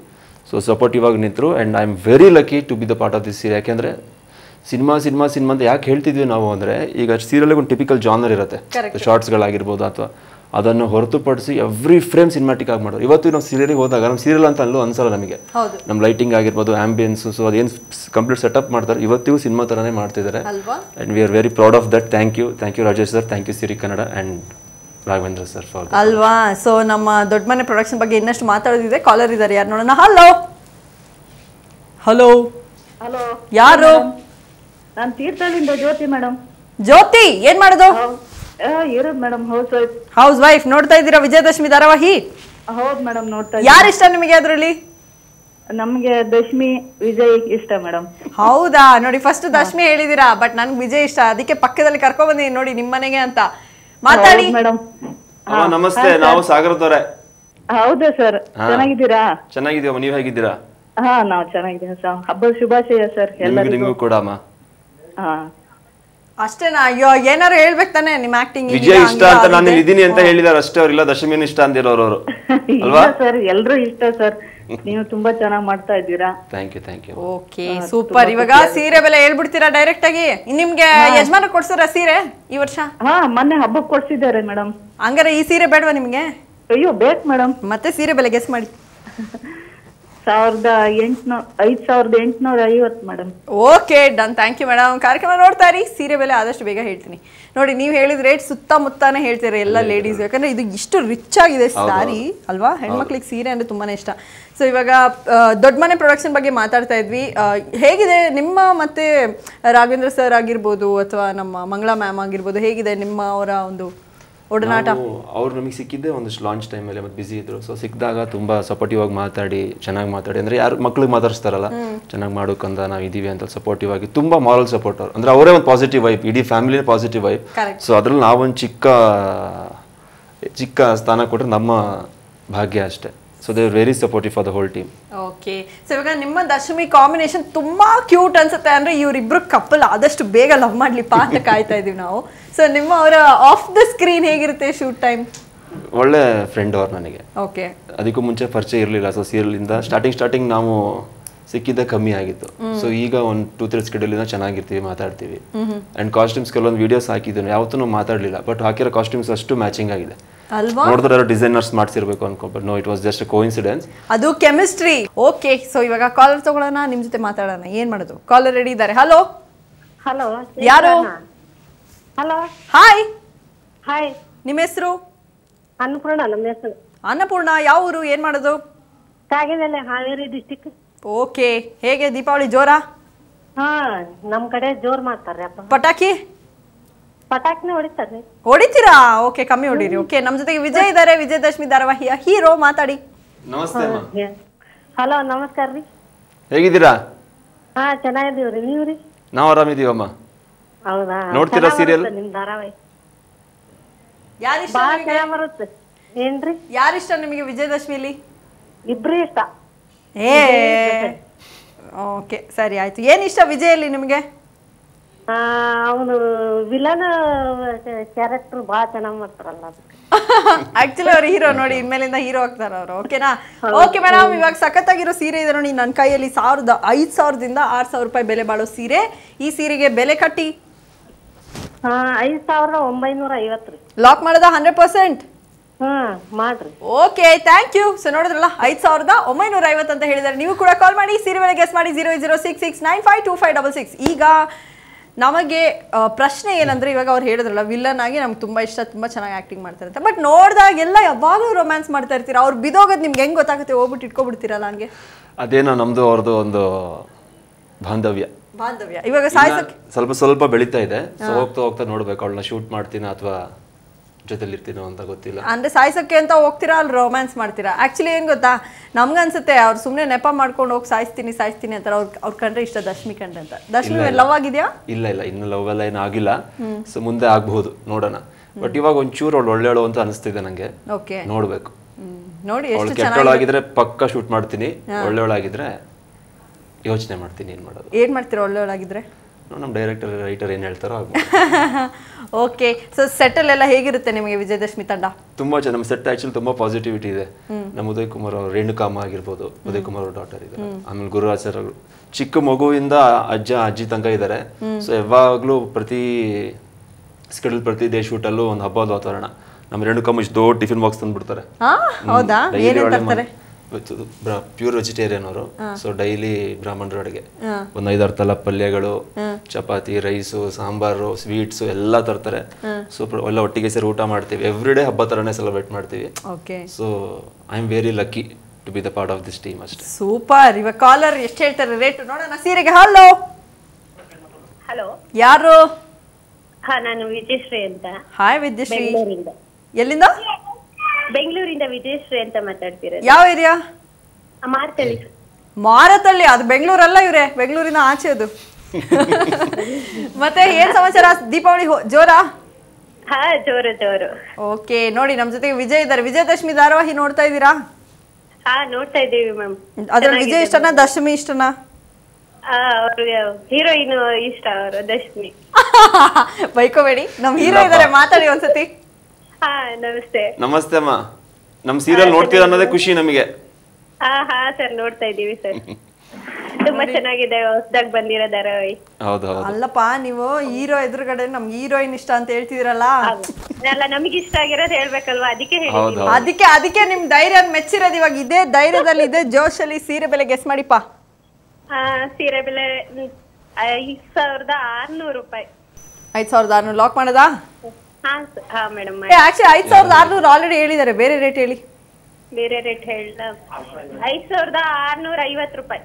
ಸೊ ಸಪೋರ್ಟಿವ್ ಆಗಿ ನಿಂತರು and I am very lucky to be the part of this serial ಯಾಕೆಂದರೆ ಸಿನಿಮಾ ಸಿನಿಮಾ ಸಿನಿಮಾ ಅಂತ ಯಾಕೆ ಹೇಳ್ತಿದ್ವಿ ನಾವು ಅಂದರೆ ಈಗ ಸೀರಿಯಲ್ಗೆ ಒಂದು ಟಿಪಿಕಲ್ ಜಾನರ್ ಇರುತ್ತೆ ಶಾರ್ಟ್ಸ್ಗಳಾಗಿರ್ಬೋದು ಅಥವಾ ಅದನ್ನು ಹೊರತುಪಡಿಸಿ ಎವ್ರಿ ಫ್ರೇಮ್ ಸಿನಿಮಾಟಿಕ್ ಆಗಿ ಮಾಡೋದು ಇವತ್ತು ನಾವು ಸೀರಿಯಲ್ಗೆ ಹೋದಾಗ ನಮ್ಮ ಸೀರಿಯಲ್ ಅಂತ ಅಲ್ಲೂ ಅನ್ಸಲ್ಲ ನಮಗೆ ಹೌದು. ನಮ್ಮ ಲೈಟಿಂಗ್ ಆಗಿರ್ಬೋದು ಆಂಬಿಯನ್ಸ್ ಸೊ ಅದೇನು ಕಂಪ್ಲೀಟ್ ಸೆಟಪ್ ಮಾಡ್ತಾರೆ ಇವತ್ತಿಗೂ ಸಿನಿಮಾ ಥರನೇ ಮಾಡ್ತಿದ್ದಾರೆ ಅಲ್ವಾ and we are very proud of that thank you thank you Rajesh sir thank you Siri Kannada and Raghavendra sir for ಅಲ್ವಾ ಸೊ ನಮ್ಮ ದೊಡ್ಡ ಮನೆ ಪ್ರೊಡಕ್ಷನ್ ಬಗ್ಗೆ ಇನ್ನಷ್ಟು ಮಾತಾಡೋದಿದೆ ಕಾಲರ್ ಇದ್ದಾರೆ ಯಾರು ನೋಡೋಣ ಹಲೋ ಹಲೋ ಹಲೋ ಯಾರು ನಾನ್ ತೀರ್ಥಹಳ್ಳಿಯಿಂದ ಜ್ಯೋತಿ ಮೇಡಮ್ ಜ್ಯೋತಿ ಏನ್ ಮಾಡೋದು ಇರೋದ್ madam housewife housewife ನೋಡ್ತಾ ಇದ್ದೀರಾ ವಿಜಯದಶಮಿ ಧಾರಾವಾಹಿ ಹೌದ್ ಮೇಡಮ್ ನೋಡ್ತಾ ಯಾರು ಇಷ್ಟ ನಿಮಗೆ ಅದ್ರಲ್ಲಿ ಇದ್ದೀನಿ. ನಮ್ಗೆ ದಶಮಿ ವಿಜಯ್ ಇಷ್ಟ ಮೇಡಮ್ ಹೌದಾ ನೋಡಿ ಫಸ್ಟ್ ದಶಮಿ ಹೇಳಿದೀರಾ ಬಟ್ ನನ್ಗೆ ವಿಜಯ್ ಇಷ್ಟ ಅದಕ್ಕೆ ಪಕ್ಕದಲ್ಲಿ ಕರ್ಕೊಂಡ್ ಬಂದಿನಿ ನೋಡಿ ನಿಮ್ ಮನೆಗೆ ಅಂತ ಮಾತಾಡಿ ಮೇಡಮ್ ನಮಸ್ತೆ ನಾವು ಸಾಗರದವರೇ ಹೌದಾ ಸರ್ ಚೆನ್ನಾಗಿದ್ದೀರಾ ಚೆನ್ನಾಗಿದ್ದೀವಮ್ಮ ನೀವು ಹೇಗಿದ್ದೀರಾ ಹಾ ನಾವ್ ಚೆನ್ನಾಗಿದ್ದೀವಿ ಸರ್ ಹಬ್ಬದ ಶುಭಾಶಯ ಸರ್ ನಿಮ್ಗೆ ಎಲ್ಲರಿಗೂ ನಿಮಗೂ ಕೂಡ ಅಮ್ಮ ಹಾ ಅಷ್ಟೇನಾ ಅಯ್ಯೋ ಏನಾರು ಹೇಳ್ಬೇಕು ತಾನೆ ನಿಮ್ ಆಕ್ಟಿಂಗ್ ವಿಜಯ್ ಇಷ್ಟ ಅಂತ ನಾನು ಇಲ್ಲಿ ಇದೀನಿ ಅಂತ ಹೇಳಿದಾರೆ ಅಷ್ಟೇ ಅವ್ರಿಲ್ಲ ದಶಮಿನ ಇಷ್ಟ ಅಂದಿರೋರು ಅವರು ಇಲ್ಲ ಸರ್ ಎಲ್ರು ಇಷ್ಟ ಸರ್ ನೀವು ತುಂಬಾ ಚೆನ್ನಾಗ್ ಮಾಡ್ತಾ ಇದ್ದೀರಾ thank you thank you okay super ಇವಾಗ ಸೀರೆ ಬೆಲೆ ಹೇಳ್ಬಿಡ್ತೀರಾ ಡೈರೆಕ್ಟ್ ಆಗಿ ನಿಮ್ಗೆ ಯಜಮಾನ ಕೊಡ್ಸಾರ ಸೀರೆ ಈ ವರ್ಷ ಹಾ ಮೊನ್ನೆ ಹಬ್ಬಕ್ಕೆ ಕೊಡ್ಸಿದ್ದಾರೆ ಮೇಡಮ್ ಹಂಗಾರೆ ಈ ಸೀರೆ ಬೇಡವಾ ನಿಮ್ಗೆ ಅಯ್ಯೋ ಬೇಕು ಮೇಡಮ್ ಮತ್ತೆ ಸೀರೆ ಬೆಲೆ ಗೆಸ್ ಮಾಡಿ ಸಾವಿರದ ಎಂಟ್ನೂರ ಐದ್ ಸಾವಿರದ ಎಂಟ್ನೂರ ಐವತ್ತು madam okay done thank you madam ಕಾರ್ಯಕ್ರಮ ನೋಡ್ತಾ ಇರಿ ಸೀರೆ ಬೆಲೆ ಆದಷ್ಟು ಬೇಗ ಹೇಳ್ತೀನಿ ನೋಡಿ ನೀವು ಹೇಳಿದ ರೇಟ್ ಸುತ್ತಮುತ್ತಾನೆ ಹೇಳ್ತೀರಿ ಎಲ್ಲ ಲೇಡೀಸ್ ಯಾಕಂದ್ರೆ ಇದು ಇಷ್ಟು ರಿಚ್ ಆಗಿದೆ ಸ್ಯಾರಿ ಅಲ್ವಾ ಹೆಣ್ಮಕ್ಳಿಗೆ ಸೀರೆ ಅಂದ್ರೆ ತುಂಬಾನೇ ಇಷ್ಟ ಸೊ ಇವಾಗ ಆ, ದೊಡ್ಡ ಮನೆ ಪ್ರೊಡಕ್ಷನ್ ಬಗ್ಗೆ ಮಾತಾಡ್ತಾ ಇದ್ವಿ ಆ, ಹೇಗಿದೆ ನಿಮ್ಮ ಮತ್ತೆ ರಾಘವೇಂದ್ರ ಸರ್ ಆಗಿರ್ಬೋದು ಅಥವಾ ನಮ್ಮ ಮಂಗಳಾ ಮ್ಯಾಮ್ ಆಗಿರ್ಬೋದು ಹೇಗಿದೆ ನಿಮ್ಮ ಅವರ ಒಂದು ಒಡನಾಟ ನಾವು ಅವ್ರು ನಮಗೆ ಸಿಕ್ಕಿದ್ದೆ ಒಂದಷ್ಟು ಲಾಂಚ್ ಟೈಮಲ್ಲಿ ಮತ್ತೆ ಬಿಸಿ ಇದ್ರು ಸೊ ಸಿಕ್ಕಿದಾಗ ತುಂಬಾ ಸಪೋರ್ಟಿವ್ ಆಗಿ ಮಾತಾಡಿ ಚೆನ್ನಾಗಿ ಮಾತಾಡಿ ಅಂದ್ರೆ ಯಾರು ಮಕ್ಳಿಗೆ ಮಾತಾಡ್ಸ್ತಾರಲ್ಲ ಚೆನ್ನಾಗಿ ಮಾಡೋಕಂದ ನಾವು ಇದೀವಿ ಅಂತ ಸಪೋರ್ಟಿವ್ ಆಗಿ ತುಂಬಾ ಮಾರಲ್ ಸಪೋರ್ಟ್ ಅವ್ರು ಅಂದ್ರೆ ಅವರೇ ಒಂದು ಪಾಸಿಟಿವ್ ವೈಬ್ ಇಡೀ ಫ್ಯಾಮಿಲಿನೇ ಪಾಸಿಟಿವ್ ವೈಬ್ Correct. ಸೊ ಅದ್ರಲ್ಲಿ ನಾವೊಂದು ಚಿಕ್ಕ ಚಿಕ್ಕ ಸ್ಥಾನ ಕೊಟ್ಟರೆ ನಮ್ಮ ಭಾಗ್ಯ ಅಷ್ಟೇ so they very supportive for the whole team okay so ಇವಾಗ ನಿಮ್ಮ ದಶಮಿ ಕಾಂಬಿನೇಷನ್ ತುಂಬಾ ಕ್ಯೂಟ್ ಅನ್ಸುತ್ತೆ ಅಂದ್ರೆ ಇವರಿಬ್ರು ಕಪಲ್ ಆದಷ್ಟು ಬೇಗ ಲವ್ ಮಾಡ್ಲಿಪ್ಪ ಅಂತ ಕಾಯ್ತಾ ಇದೀವಿ ನಾವು ಸೊ ನಿಮ್ಮ ಅವರ ಆಫ್ ದ ಸ್ಕ್ರೀನ್ ಹೇಗಿರುತ್ತೆ ಶೂಟ್ ಟೈಮ್ ಒಳ್ಳೆ ಫ್ರೆಂಡ್ ಅವ್ರು ನನಗೆ ಓಕೆ ಅದಕ್ಕೂ ಮುಂಚೆ ಪರಿಚಯ ಇರಲಿಲ್ಲ ಸೊ ಇಂದ ಸ್ಟಾರ್ಟಿಂಗ್ ಸ್ಟಾರ್ಟಿಂಗ್ ನಾವು ಸಿಕ್ಕಿದ್ದ ಕಮ್ಮಿ ಆಗಿತ್ತು ಸೊ ಈಗ ಒಂದು ಟೂ ತ್ರೀ ಸ್ಕೆಡ್ಯೂಲಿಂದ ಚೆನ್ನಾಗಿರ್ತೀವಿ ಮಾತಾಡ್ತೀವಿ ಅಂಡ್ ಕಾಸ್ಟ್ಯೂಮ್ಸ್ ಕೆಲವೊಂದು ವಿಡಿಯೋಸ್ ಹಾಕಿದ್ದೀನಿ ಯಾವತ್ತೂ ನಾವು ಮಾತಾಡಲಿಲ್ಲ ಬಟ್ ಹಾಕಿರೋ ಕಾಸ್ಟ್ಯೂಮ್ಸ್ ಅಷ್ಟು ಮ್ಯಾಚಿಂಗ್ ಆಗಿದೆ ಅಲ್ವಾ ನೋಡಿದ್ರೆ ಯಾರೋ ಡಿಸೈನರ್ಸ್ ಮಾಡ್ಸಿರ್ಬೇಕು ಅನ್ಕೊ but no it was just coincidence ಅದು ಕೆಮಿಸ್ಟ್ರಿ ಓಕೆ ಸೊ ಇವಾಗ ಕಾಲರ್ ತಗೊಳ್ಳೋಣ ನಿಮ್ ಜೊತೆ ಮಾತಾಡೋಣ ಏನ್ ಮಾಡೋದು ಕಾಲರ್ ರೆಡಿ ಇದ್ದಾರೆ ಹಲೋ ಹಲೋ ಯಾರು ಹಲೋ ಹಾಯ್ ಹಾಯ್ ನಿಮ್ಮ ಹೆಸರು ಅನ್ನಪೂರ್ಣ ನಮ್ಮ ಹೆಸರು ಅನ್ನಪೂರ್ಣ ಯಾವ ಊರು ಏನ್ ಮಾಡೋದು ಕಾಗಿನೆಲೆ ಹಾವೇರಿ ಡಿಸ್ಟಿಕ್ ಓಕೆ ಹೇಗೆ ದೀಪಾವಳಿ ಜೋರಾ ಹಾ ನಮ್ ಕಡೆ ಜೋರ್ ಮಾಡ್ತಾರ್ರಿ ಅಪ್ಪ ಪಟಾಕಿ ಪಟಾಕಿನ ಹೊಡಿತಾರ್ರಿ ಹೊಡಿತೀರಾ ಓಕೆ ಕಮ್ಮಿ ಹೊಡೀರಿ ಓಕೆ ನಮ್ ಜೊತೆಗೆ ವಿಜಯ್ ಇದ್ದಾರೆ ವಿಜಯದಶಮಿ ಧಾರಾವಾಹಿಯ ಹೀರೋ ಮಾತಾಡಿ ನಮಸ್ತೆ ಅಮ್ಮ ಹಲೋ ನಮಸ್ಕಾರ ರೀ ಹೇಗಿದ್ದೀರಾ ಹಾ ಚೆನ್ನಾಗಿದೀವ್ರಿ ನೀವ್ರಿ ನಾವು ಆರಾಮಿದೀವಮ್ಮ ಹೌದಾ ನೋಡ್ತೀರಾ ಚೆನ್ನಾಗ್ serial? ಬರುತ್ತೆ ನಿಮ್ ಧಾರಾವಾಹಿ ಯಾರಿಷ್ಟ ಬಾಳ ನಿಮಗೆ ಚೆನ್ನಾಗ್ ಬರುತ್ತೆ ಏನ್ರಿ ಯಾರಿಷ್ಟ ನಿಮಗೆ ವಿಜಯದಶಮಿಲಿ ಇಬ್ರು ಇಷ್ಟ ಏ ಓಕೆ ಸರಿ ಆಯ್ತು ಏನ್ ಇಷ್ಟ ವಿಜಯಲ್ಲಿ ನಿಮಗೆ ಅವನು ವಿಲನ್ ಕ್ಯಾರೆಕ್ಟರ್ ಬಾಳ ಚೆನ್ನಾಗ್ ಮಾಡ್ತಾರಲ್ಲ ಅದಕ್ಕೆ ಆಕ್ಚುಲಿ ಅವ್ರು ಹೀರೋ ನೋಡಿ ಇನ್ಮೇಲಿಂದ ಹೀರೋ ಆಗ್ತಾರ ಅವರು ಓಕೆನಾ ಓಕೆ ಮೇಡಮ್ ಇವಾಗ ಸಖತ್ತಾಗಿರೋ ಸೀರೆ ಇದೆ ನೋಡಿ ನನ್ನ ಕೈಯಲ್ಲಿ ಸಾವಿರದ ಐದು ಸಾವಿರದಿಂದ ಆರು ಸಾವಿರ ರೂಪಾಯಿ ಬೆಲೆ ಬಾಳೋ ಸೀರೆ ಈ ಸೀರೆಗೆ ಬೆಲೆ ಕಟ್ಟಿ ಹಾ ಐದ್ ಸಾವಿರದ ಒಂಬೈನೂರ ಐವತ್ತು ರೀ ಲಾಕ್ ಮಾಡೋದ ಹಂಡ್ರೆಡ್ ಪರ್ಸೆಂಟ್ ಹ್ಮ್ ಮಾಡ್ರಿ ಓಕೆ ಥ್ಯಾಂಕ್ ಯು ಸೊ ನೋಡಿದ್ರಲ್ಲ ಐದು ಸಾವಿರದ ಒಂಬೈನೂರ ಐವತ್ತು ಅಂತ ಹೇಳಿದ್ದಾರೆ ನೀವು ಕೂಡ ಕಾಲ್ ಮಾಡಿ ಸೀರೆ ಮೇಲೆ ಗೆಸ್ ಮಾಡಿ zero zero six six nine five two five double six ಈಗ ನಮಗೆ ಆ, ಪ್ರಶ್ನೆ ಏನಂದ್ರೆ ಇವಾಗ ಅವ್ರು ಹೇಳಿದ್ರಲ್ಲ ವಿಲ್ಲನ್ ಆಗಿ ನಮ್ಗೆ ತುಂಬಾ ಇಷ್ಟ ತುಂಬಾ ಚೆನ್ನಾಗಿ ಆಕ್ಟಿಂಗ್ ಮಾಡ್ತಾರೆ ಅಂತ ಬಟ್ ನೋಡಿದಾಗೆಲ್ಲ ಯಾವಾಗಲೂ ರೊಮ್ಯಾನ್ಸ್ ಮಾಡ್ತಾ ಇರ್ತೀರಾ ಅವ್ರು ಬಿದೋಗೋದು ನಿಮ್ಗೆ ಹೆಂಗ್ ಗೊತ್ತಾಗುತ್ತೆ ಹೋಗ್ಬಿಟ್ಟು ಇಟ್ಕೊಬಿಡ್ತೀರಲ್ಲ ಹಂಗೆ ಅದೇನೋ ನಮ್ದು ಅವ್ರದ್ದು ಒಂದು ಬಾಂಧವ್ಯ ಬಾಂಧವ್ಯ ಇವಾಗ ಸಾಯ್ಸಕ್ಕೆ ಇನ್ನ ಸ್ವಲ್ಪ ಸ್ವಲ್ಪ ಬೆಳೀತಾ ಇದೆ ಸೊ ಹೋಗ್ತಾ ಹೋಗ್ತಾ ನೋಡ್ಬೇಕು ಅವಳನ್ನ ಶೂಟ್ ಮಾಡ್ತೀನ ಅಥವಾ ಜೊತೆಲಿರ್ತೀನೋ ಅಂತ ಗೊತ್ತಿಲ್ಲ ಅಂದ್ರೆ ಸಾಯ್ಸಕ್ಕೆ ಅಂತ ಹೋಗ್ತೀರಾ ಅಲ್ಲಿ ರೊಮ್ಯಾನ್ಸ್ ಮಾಡ್ತೀರಾ ಆಕ್ಚುಲಿ ಏನ್ ಗೊತ್ತಾ ನಮ್ಗನ್ಸುತ್ತೆ ಅವ್ರು ಸುಮ್ಮನೆ ನೆಪ ಮಾಡ್ಕೊಂಡು ಹೋಗಿ ಸಾಯಿಸ್ತೀನಿ ಸಾಯಿಸ್ತೀನಿ ಅಂತಾರೆ ಅವ್ರ ಅವ್ರ ಕಂಡ್ರೆ ಇಷ್ಟ ದಶ್ಮಿ ಕಂಡ್ರೆ ಅಂತ ದಶ್ಮಿ ಲವ್ ಆಗಿದ್ಯಾ ಇಲ್ಲ ಇಲ್ಲ ಇನ್ನು ಲವ್ ಎಲ್ಲ ಏನು ಆಗಿಲ್ಲ ಸೊ ಮುಂದೆ ಆಗಬಹುದು ನೋಡೋಣ ಬಟ್ ಇವಾಗ ಒಂಚೂರು ಅವಳು ಒಳ್ಳೆಯವಳು ಅಂತ ಅನಿಸ್ತಿದೆ ನಂಗೆ ಓಕೆ ನೋಡ್ಬೇಕು ನೋಡಿ ಅವಳು ಎಷ್ಟು ಕೆಟ್ಟವಳಾಗಿದ್ರೆ ಪಕ್ಕ ಶೂಟ್ ಮಾಡ್ತೀನಿ ಒಳ್ಳೆಯವಳಾಗಿದ್ರೆ ಯೋಚನೆ ಮಾಡ್ತೀನಿ ಏನ್ ಮಾಡೋದು ಏನ್ ಮಾಡ್ತೀರಾ ಒಳ್ಳೆಯವಳಾಗಿದ್ರೆ ನಮ್ಮ ಡೈರೆಕ್ಟರ್ ರೈಟರ್ ಏನು ಹೇಳ್ತಾರೋ ಹಾಗೆ ಓಕೆ ಸೊ ಸೆಟಲ್ ಎಲ್ಲ ಹೇಗಿರುತ್ತೆ ನಿಮಗೆ ವಿಜಯದಶಮಿ ತಂಡ ತುಂಬಾ ಚೆನ್ನಾಗಿ ನಮ್ಮ ಸೆಟ್ ಆಕ್ಚುಲಿ ತುಂಬಾ ಪಾಸಿಟಿವಿಟಿ ಇದೆ ನಮ್ಮ ಉದಯ್ ಕುಮಾರ್ ಅವ್ರ ರೇಣುಕಾಮ ಆಗಿರ್ಬೋದು ಉದಯ್ ಕುಮಾರ್ ಅವ್ರ ಡಾಟರ್ ಇದೆ ಆಮೇಲೆ ಗುರುರಾಜ್ ಅವರು ಚಿಕ್ಕ ಮಗುವಿಂದ ಅಜ್ಜ ಅಜ್ಜಿ ತನಕ ಇದ್ದಾರೆ ಸೊ ಯಾವಾಗಲೂ ಪ್ರತಿ ಸ್ಕೆಡ್ಯೂಲ್ ಪ್ರತಿ ಡೇ ಶೂಟಲ್ಲೂ ಒಂದು ಹಬ್ಬದ ವಾತಾವರಣ ನಮ್ಮ ರೇಣುಕಾಮ ಇಷ್ಟು ದೊಡ್ಡ ಟಿಫಿನ್ ಬಾಕ್ಸ್ ತಂದ್ಬಿಡ್ತಾರೆ ಹಾ ಹೌದಾ ಏನೇನ್ ತರ್ತಾರೆ ಪ್ಯೂರ್ ವೆಜಿಟೇರಿಯನ್ ಅವರು ಸೊ ಡೈಲಿ ಬ್ರಾಹ್ಮಣರ ಅಡುಗೆ ಒಂದ್ ಐದಾರು ತಲ ಪಲ್ಯಗಳು ಚಪಾತಿ ರೈಸು ಸಾಂಬಾರು ಸ್ವೀಟ್ಸ್ ಎಲ್ಲ ತರ್ತಾರೆ ಸೊ ಎಲ್ಲ ಒಟ್ಟಿಗೆ ಸೇರಿ ಊಟ ಮಾಡ್ತೀವಿ ಎವ್ರಿ ಡೇ ಹಬ್ಬ ಥರನೇ ಸೆಲೆಬ್ರೇಟ್ ಮಾಡ್ತೀವಿ okay so I am very lucky to be the part of this team ಅಷ್ಟೇ ಸೂಪರ್ ಇವಾಗ ಕಾಲರ್ ಎಷ್ಟು ಹೇಳ್ತಾರೆ ರೇಟ್ ನೋಡೋಣ ಸೀರೆಗೆ ಹಲೋ ಹಲೋ ಯಾರು ಹಾ ನಾನು ವಿಜಯಶ್ರೀ ಅಂತ ಹಾಯ್ ವಿದ್ಯಶ್ರೀ ಬೆಂಗಳೂರಿಂದ ಎಲ್ಲಿಂದ ಬೆಂಗಳೂರಿಂದ ವಿಜಯಶ್ರೀ ಅಂತ ಮಾತಾಡ್ತಿರೋದು ಯಾವ ಏರಿಯಾ ಆ, ಮಾರ್ತಳ್ಳಿ ಮಾರತಳ್ಳಿ ಅದು ಬೆಂಗಳೂರಲ್ಲ ಇವ್ರೆ ಬೆಂಗಳೂರಿನ ಆಚೆ ಅದು ಮತ್ತೆ ಏನ್ ಸಮಾಚಾರ ದೀಪಾವಳಿ ಹೋ- ಜೋರಾ ಹಾ ಜೋರು ಜೋರು ಓಕೆ ನೋಡಿ ನಮ್ ಜೊತೆಗೆ ವಿಜಯ್ ಇದ್ದಾರೆ ವಿಜಯದಶಮಿ ಧಾರಾವಾಹಿ ನೋಡ್ತಾ ಇದ್ದೀರಾ ಹಾ ನೋಡ್ತಾ ಇದ್ದೀವಿ ಮ್ಯಾಮ್ ಅದ್ರಲ್ಲಿ ವಿಜಯ್ ಇಷ್ಟನಾ ದಶಮಿ ಇಷ್ಟನಾ ಅವ್ರು ಹೀರೋಯಿನ್ ಇಷ್ಟ ಅವರು ದಶ್ಮಿ ಬೈಕೋಬೇಡಿ ನಮ್ ಹೀರೋ ಇದಾರೆ ಮಾತಾಡಿ ಒಂದ್ಸತಿ ಹಾ ನಮಸ್ತೆ ನಮಸ್ತೆ ಅಮ್ಮ ನಮ್ಮ ಸೀರಿಯಲ್ ನೋಡ್ತೀರಾ ಅನ್ನೋದೇ ಖುಷಿ ನಮಗೆ ಹಾ ಹಾ ಸರ್ ನೋಡ್ತಾ ಇದ್ದೀವಿ ಸರ್ ತುಂಬಾ ಚೆನ್ನಾಗಿದೆ ಹೊಸದಾಗಿ ಬಂದಿರೋ ಧಾರಾವಾಹಿ ಹೌದು ಹೌದು ಅಲ್ಲಪ್ಪ ನೀವು ಹೀರೋ ಎದುರುಗಡೆ ನಮ್ಗೆ ಹೀರೋಯಿನ್ ಇಷ್ಟ ಅಂತ ಹೇಳ್ತಿದಿರಲ್ಲ ಅಲ್ಲ ನಮಗೆ ಇಷ್ಟ ಆಗಿರೋದು ಹೇಳ್ಬೇಕಲ್ವಾ ಅದಕ್ಕೆ ಹೇಳಿ ಹೌದು ಅದಕ್ಕೆ ಅದಕ್ಕೆ ನಿಮ್ ಧೈರ್ಯ ಮೆಚ್ಚಿರೋದು ಇವಾಗ ಇದೇ ಧೈರ್ಯದಲ್ಲಿ ಇದೇ ಜೋಶಲ್ಲಿ ಸೀರೆ ಬೆಲೆ ಗೆಸ್ ಮಾಡಿಪ್ಪ ಆ ಸೀರೆ ಬೆಲೆ ಹ್ಮ್, ಐದ್ ಸಾವಿರದ ಆರ್ನೂರು ರೂಪಾಯಿ ಐದ್ ಸಾವಿರದ ಆರ್ನೂರು ಲಾಕ್ ಮಾಡದಾ ಹಾ ಸ- ಹಾ ಮೇಡಮ್ ಏ ಆಕ್ಚುಲಿ ಐದ್ ಸಾವಿರದ ಆರ್ನೂರು ಆಲ್ರೆಡಿ ಹೇಳಿದ್ದಾರೆ ಬೇರೆ ರೇಟ್ ಹೇಳಿ ಬೇರೆ ರೇಟ್ ಹೇಳ ಐದ್ ಸಾವಿರದ ಆರ್ನೂರ ಐವತ್ತು ರೂಪಾಯಿ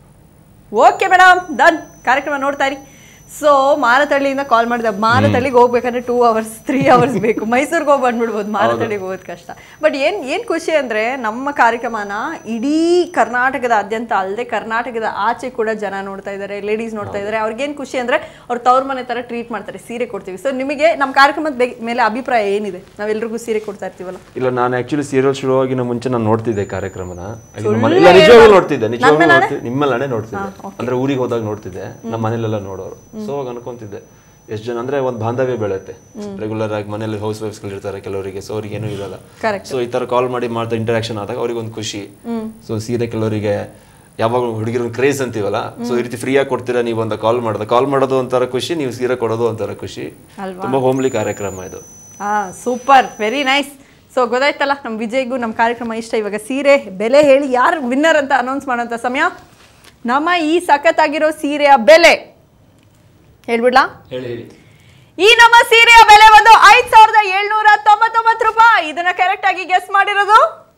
ಓಕೆ ಮೇಡಮ್ ಡನ್ ಕಾರ್ಯಕ್ರಮ ನೋಡ್ತಾ ಇರಿ ಸೊ ಮಾರತಳ್ಳಿಯಿಂದ ಕಾಲ್ ಮಾಡಿದೆ ಮಾರತಳ್ಳಿಗೆ ಹೋಗ್ಬೇಕಂದ್ರೆ ಟೂ ಅವರ್ಸ್ ತ್ರೀ ಅವರ್ಸ್ ಬೇಕು ಮೈಸೂರಿಗೆ ಹೋಗಿ ಬಂದ್ಬಿಡ್ಬೋದು ಮಾರತಳ್ಳಿಗೆ ಹೋಗೋದು ಕಷ್ಟ ಬಟ್ ಏನ್ ಏನ್ ಖುಷಿ ಅಂದ್ರೆ ನಮ್ಮ ಕಾರ್ಯಕ್ರಮನ ಇಡೀ ಕರ್ನಾಟಕದಾದ್ಯಂತ ಅಲ್ಲದೆ ಕರ್ನಾಟಕದ ಆಚೆ ಕೂಡ ಜನ ನೋಡ್ತಾ ಇದ್ದಾರೆ ಲೇಡೀಸ್ ನೋಡ್ತಾ ಇದ್ದಾರೆ ಅವ್ರಿಗೇನ್ ಖುಷಿ ಅಂದ್ರೆ ಅವ್ರ ತವ್ರ ಮನೆ ತರ ಟ್ರೀಟ್ ಮಾಡ್ತಾರೆ ಸೀರೆ ಕೊಡ್ತೀವಿ ಸೊ ನಿಮಗೆ ನಮ್ಮ ಕಾರ್ಯಕ್ರಮದ ಬೆ- ಮೇಲೆ ಅಭಿಪ್ರಾಯ ಏನಿದೆ ನಾವೆಲ್ರಿಗೂ ಸೀರೆ ಕೊಡ್ತಾ ಇರ್ತೀವಲ್ಲ ಇಲ್ಲ ನಾನು ಆಕ್ಚುಲಿ ಸೀರಿಯಲ್ ಶುರುವಾಗಿನ ಮುಂಚೆ ನಾನು ನೋಡ್ತಿದ್ದೆ ಕಾರ್ಯಕ್ರಮನ ಅದು ನಮ್ಮ ಮನೆ- ಇಲ್ಲ ನಿಜವಾಗ್ಲೂ ನೋಡ್ತಿದ್ದೆ ನಿಜವಾಗ್ಲೂ ನೋಡ್ತಿದ್ದೆ ನಿಮ್ಮಲ್ಲೇ ನೋಡ್ತಿದ್ದೆ ಅಂದ್ರೆ ಊರಿಗೆ ಹೋದಾಗ ನೋಡ್ತಿದ್ದೆ ನಮ್ಮ ಮನೇಲೆಲ್ಲ ನೋಡೋರು ಸೊ ಅವಾಗ ಅನ್ಕೊಂತಿದ್ದೆ ಎಷ್ಟು ಜನ ಅಂದ್ರೆ ಒಂದು ಬಾಂಧವ್ಯ ಬೆಳೆಯುತ್ತೆ ರೆಗ್ಯುಲರ್ ಆಗಿ ಮನೇಲಿ ಹೌಸ್ ವೈಫ್ಸ್ಗಳು ಇರ್ತಾರೆ ಕೆಲವರಿಗೆ ಸೊ ಅವ್ರಿಗೆ ಏನೂ ಇರಲ್ಲ Correct. ಸೊ ಈ ತರ ಕಾಲ್ ಮಾಡಿ ಮಾಡ್ತಾ ಇಂಟರಾಕ್ಷನ್ ಆದಾಗ ಅವ್ರಿಗೆ ಒಂದು ಖುಷಿ ಸೊ ಸೀರೆ ಕೆಲವರಿಗೆ ಯಾವಾಗ ಹುಡುಗಿರ ಕ್ರೇಜ್ ಅಂತೀವಲ್ಲ ಸೊ ಈ ರೀತಿ ಫ್ರೀಯಾಗಿ ಕೊಡ್ತೀರಾ ನೀವು ಅಂತ ಕಾಲ್ ಮಾಡೋದು ಕಾಲ್ ಮಾಡೋದು ಒಂಥರ ಖುಷಿ ನೀವು ಸೀರೆ ಕೊಡೋದು ಒಂಥರ ಖುಷಿ ತುಂಬಾ ಹೋಮ್ಲಿ ಕಾರ್ಯಕ್ರಮ ಇದು ಹಾ ಸೂಪರ್ ವೆರಿ ನೈಸ್ ಸೊ ಗೊತ್ತಾಯ್ತಲ್ಲ ನಮ್ಮ ವಿಜಯ್ಗೂ ನಮ್ಮ ಕಾರ್ಯಕ್ರಮ ಇಷ್ಟ ಇವಾಗ ಸೀರೆ ಬೆಲೆ ಹೇಳಿ ಯಾರು ವಿನ್ನರ್ ಅಂತ ಅನೌನ್ಸ್ ಮಾಡೋಂಥ ಸಮಯ ನಮ್ಮ ಈ ಸಖತ್ತಾಗಿರೋ ಸೀರೆಯ ಬೆಲೆ ಹೇಳ್ಬಿಡ್ಲಾ ಹೇಳಿ ಹೇಳಿ ಈ ನಮ್ಮ ಸೀರೆಯ ಬೆಲೆ ಒಂದು ಐದ್ ಸಾವಿರದ ಏಳ್ನೂರ ತೊಂಬತ್ತೊಂಬತ್ತು ರೂಪಾಯಿ ಇದನ್ನ ಕರೆಕ್ಟ್ ಆಗಿ ಗೆಸ್ ಮಾಡಿರೋದು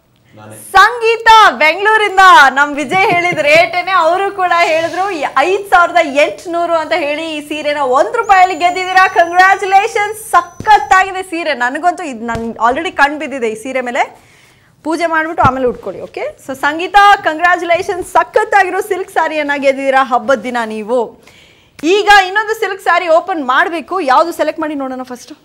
ಸಂಗೀತ ಬೆಂಗಳೂರಿಂದ ನಮ್ ವಿಜಯ್ ಹೇಳಿದ ರೇಟೇನೆ ಅವರು ಕೂಡ ಹೇಳಿದ್ರು ಈ ಐದ್ ಸಾವಿರದ ಎಂಟುನೂರು ಅಂತ ಹೇಳಿ ಈ ಸೀರೆನ ಒಂದ್ ರೂಪಾಯಲ್ಲಿ ಗೆದ್ದಿದ್ದೀರಾ ಕಂಗ್ರ್ಯಾಚುಲೇಷನ್ಸ್ ಸಖತ್ತಾಗಿದೆ ಸೀರೆ ನನಗಂತೂ ಇದು ನನ್ ಆಲ್ರೆಡಿ ಕಣ್ ಬಿದ್ದಿದೆ ಈ ಸೀರೆ ಮೇಲೆ ಪೂಜೆ ಮಾಡಿಬಿಟ್ಟು ಆಮೇಲೆ ಉಟ್ಕೊಳ್ಳಿ ಓಕೆ ಸೊ ಸಂಗೀತ ಕಂಗ್ರ್ಯಾಚುಲೇಷನ್ಸ್ ಸಖತ್ತಾಗಿರೋ ಸಿಲ್ಕ್ ಸ್ಯಾರಿಯನ್ನ ಗೆದ್ದಿದ್ದೀರಾ ಹಬ್ಬದ ದಿನ ನೀವು ಈಗ ಇನ್ನೊಂದು ಸಿಲ್ಕ್ ಸ್ಯಾರಿ ಓಪನ್ ಮಾಡಬೇಕು ಯಾವುದು ಸೆಲೆಕ್ಟ್ ಮಾಡಿ ನೋಡೋಣ ಫಸ್ಟು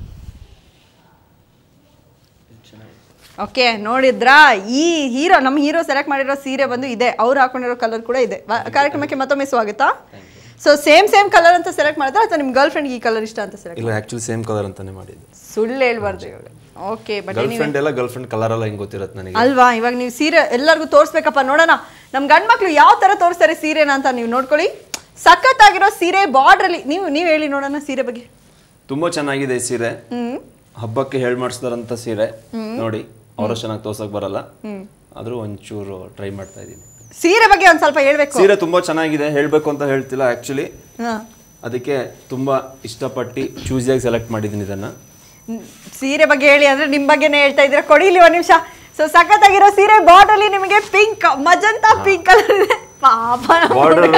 ಓಕೆ ನೋಡಿದ್ರಾ ಈ ಹೀರೋ ನಮ್ಮ ಹೀರೋ ಸೆಲೆಕ್ಟ್ ಮಾಡಿರೋ ಸೀರೆ ಬಂದು ಇದೆ ಅವ್ರು ಹಾಕೊಂಡಿರೋ ಕಲರ್ ಕೂಡ ಇದೆ ವ- ಕಾರ್ಯಕ್ರಮಕ್ಕೆ ಮತ್ತೊಮ್ಮೆ ಸ್ವಾಗತ ಸೊ ಸೇಮ್ ಸೇಮ್ ಕಲರ್ ಅಂತ ಸೆಲೆಕ್ಟ್ ಮಾಡಿದ್ರೆ ಅಥವಾ ನಿಮ್ಮ ಗರ್ಲ್ ಫ್ರೆಂಡ್ ಈ ಕಲರ್ ಇಷ್ಟ ಅಂತ ಸೆಲೆಕ್ಟ್ ಇಲ್ಲ ಆಕ್ಚುಲಿ ಸೇಮ್ ಕಲರ್ ಅಂತಾನೆ ಮಾಡಿದ್ದು ಸುಳ್ಳು ಹೇಳ್ಬಾರ್ದು ಇವಾಗ ಓಕೆ ಬಟ್ ಗರ್ಲ್ ಫ್ರೆಂಡ್ ಎಲ್ಲ ಗರ್ಲ್ ಫ್ರೆಂಡ್ ಕಲರ್ ಎಲ್ಲ ಹೆಂಗ್ ಗೊತ್ತಿರತ್ತೆ ನನಗೆ ಅಲ್ವಾ ಇವಾಗ ನೀವು ಸೀರೆ ಎಲ್ಲರಿಗೂ ತೋರಿಸ್ಬೇಕಪ್ಪ ನೋಡೋಣ ನಮ್ಮ ಗಂಡ್ ಮಕ್ಳು ಯಾವ ತರ ತೋರಿಸ್ತಾರೆ ಸೀರೆನ ಅಂತ ನೀವು ನೋಡ್ಕೊಳ್ಳಿ ಸಖತ್ತಾಗಿರೋ ಸೀರೆ ಬಾರ್ಡ್ರ್ ಅಲ್ಲಿ ನೀವು ನೀವು ಹೇಳಿ ನೋಡೋಣ ಸೀರೆ ಬಗ್ಗೆ ತುಂಬಾ ಚೆನ್ನಾಗಿದೆ ಈ ಸೀರೆ ಹಬ್ಬಕ್ಕೆ ಹೇಳ್ ಮಾಡಿಸ್ತಾರಂತ ಸೀರೆ ನೋಡಿ ಅವರ ಚೆನ್ನಾಗಿ ತೋರ್ಸಕ್ ಬರಲ್ಲ ಆದ್ರೂ ಒಂಚೂರು ಟ್ರೈ ಮಾಡ್ತಾ ಇದೀನಿ ಸೀರೆ ಬಗ್ಗೆ ಒಂದ್ ಸ್ವಲ್ಪ ಹೇಳ್ಬೇಕು ಸೀರೆ ತುಂಬಾ ಚೆನ್ನಾಗಿದೆ ಹೇಳ್ಬೇಕು ಅಂತ ಹೇಳ್ತಿಲ್ಲ ಆಕ್ಚುಲಿ ಹಾ. ಅದಕ್ಕೆ ತುಂಬಾ ಇಷ್ಟಪಟ್ಟು ಚೂಸಿಯಾಗಿ ಸೆಲೆಕ್ಟ್ ಮಾಡಿದ್ದೀನಿ ಇದನ್ನ ಹ್ಮ್. ಸೀರೆ ಬಗ್ಗೆ ಹೇಳಿ ಅಂದ್ರೆ ನಿಮ್ ಬಗ್ಗೆನೇ ಹೇಳ್ತಾ ಇದ್ರೆ ಕೊಡಿ ಇಲ್ಲಿ ಒಂದ್ ನಿಮಿಷ ಸೊ ಸಖತ್ತಾಗಿರೋ ಸೀರೆ ಬಾರ್ಡರ್ ಅಲ್ಲಿ ನಿಮಗೆ ಪಿಂಕ್ ಮಜಂತಾ ಪಿಂಕ್ ಕಲರ್ ಇದೆ ಪಾಪ ಬಾರ್ಡರ್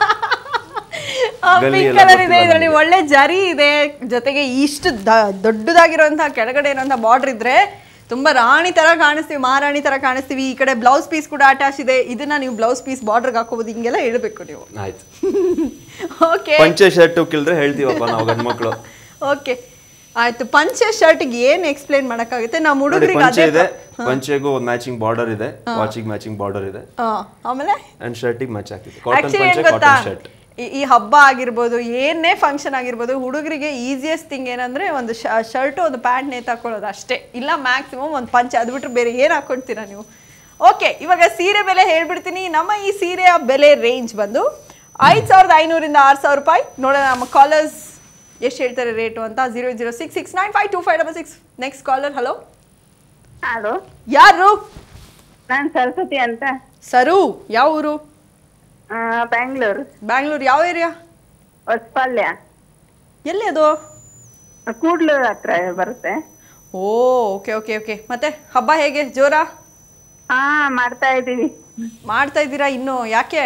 ಗಲ್ಲಿ ಪಿಂಕ್ ಎಲ್ಲ ಕಲರ್ ಇದೆ ಗೊತ್ತಿಲ್ಲ ಇದರಲ್ಲಿ ಒಳ್ಳೆ ಜರಿ ಇದೆ ಜೊತೆಗೆ ಇಷ್ಟು ದ- ದೊಡ್ಡದಾಗಿರುವಂತಹ ಕೆಳಗಡೆ ಇರುವಂತಹ ಬಾರ್ಡರ್ ಇದ್ರೆ ತುಂಬಾ ರಾಣಿ ತರ ಕಾಣಿಸ್ತೀವಿ ಮಹಾರಾಣಿ ತರ ಕಾಣಿಸ್ತೀವಿ ಈ ಕಡೆ ಬ್ಲೌಸ್ ಪೀಸ್ ಕೂಡ ಅಟ್ಯಾಚ್ ಇದೆ ಇದನ್ನ ನೀವು ಬ್ಲೌಸ್ ಪೀಸ್ ಬಾರ್ಡರ್ಗೆ ಹಾಕೋಬಹುದು ಹಿಂಗೆಲ್ಲ ಹೇಳ್ಬೇಕು ನೀವು ಆಯ್ತು ಓಕೆ ಪಂಚೆ ಶರ್ಟ್ ಕೇಳಿದ್ರೆ ಹೇಳ್ತೀವಪ್ಪ ನಾವು ಗಂಡ್ಮಕ್ಳು ಓಕೆ ಆಯ್ತು ಪಂಚೆ ಶರ್ಟ್ಗೆ ಏನ್ ಎಕ್ಸ್ಪ್ಲೈನ್ ಮಾಡಕ್ಕಾಗುತ್ತೆ ನಮ್ಮ ನೋಡಿ ಹುಡುಗರಿಗೆ ಪಂಚೆ ಅದೇ ಇದೆ ಪಂಚೆಗೂ ಒಂದು ಮ್ಯಾಚಿಂಗ್ ಬಾರ್ಡರ್ ಇದೆ ವಾಚಿಗೆ ಮ್ಯಾಚಿಂಗ್ ಬಾರ್ಡರ್ ಇದೆ ಆ, ಆಮೇಲೆ ಅಂಡ್ ಶರ್ಟಿಗೆ ಮ್ಯಾಚ್ ಆಗ್ತಿದೆ ಕಾಟನ್ ಆಕ್ಚುಲಿ ಏನ್ ಪಂಚೆ ಗೊತ್ತಾ ಕಾಟನ್ ಶರ್ಟ್ ಈ- ಈ ಹಬ್ಬ ಆಗಿರ್ಬೋದು ಏನೇ ಫಂಕ್ಷನ್ ಆಗಿರ್ಬೋದು ಹುಡುಗರಿಗೆ ಈಸಿಯೆಸ್ಟ್ ಥಿಂಗ್ ಏನಂದ್ರೆ ಒಂದು ಶರ್ಟು ಒಂದು ಪ್ಯಾಂಟ್ ನೇತು ಹಾಕೊಳ್ಳೋದು ಅಷ್ಟೇ ಇಲ್ಲ ಮ್ಯಾಕ್ಸಿಮಮ್ ಒಂದು ಪಂಚೆ ಅದು ಬಿಟ್ರೆ ಬೇರೆ ಏನು ಹಾಕೊಳ್ತೀರಾ ನೀವು ಓಕೆ ಇವಾಗ ಸೀರೆ ಬೆಲೆ ಹೇಳ್ಬಿಡ್ತೀನಿ ನಮ್ಮ ಈ ಸೀರೆಯ ಬೆಲೆ ರೇಂಜ್ ಬಂದು ಐದು ಸಾವಿರದ ಐನೂರಿಂದ ಆರು ಸಾವಿರ ರೂಪಾಯಿ ನೋಡೋಣ ನಮ್ಮ ಕಾಲರ್ಸ್ ಎಷ್ಟು ಹೇಳ್ತಾರೆ ರೇಟು ಅಂತ zero zero six six nine five two five double six next caller hello hello ಯಾರು ನಾನ್ ಸರಸ್ವತಿ ಅಂತ ಸರು ಯಾವ ಊರು ಆ, ಬ್ಯಾಂಗ್ಳೂರು ಬ್ಯಾಂಗ್ಳೂರು ಯಾವ ಏರಿಯಾ ಹೊಸಪಾಳ್ಯ ಎಲ್ಲಿ ಅದು ಕೂಡ್ಲೂರ್ ಹತ್ರ ಬರುತ್ತೆ ಓ ಓಕೆ ಓಕೆ ಓಕೆ ಮತ್ತೆ ಹಬ್ಬ ಹೇಗೆ ಜೋರಾ ಹಾ ಮಾಡ್ತಾ ಇದೀವಿ ಮಾಡ್ತಾ ಇದ್ದೀರಾ ಇನ್ನು ಯಾಕೆ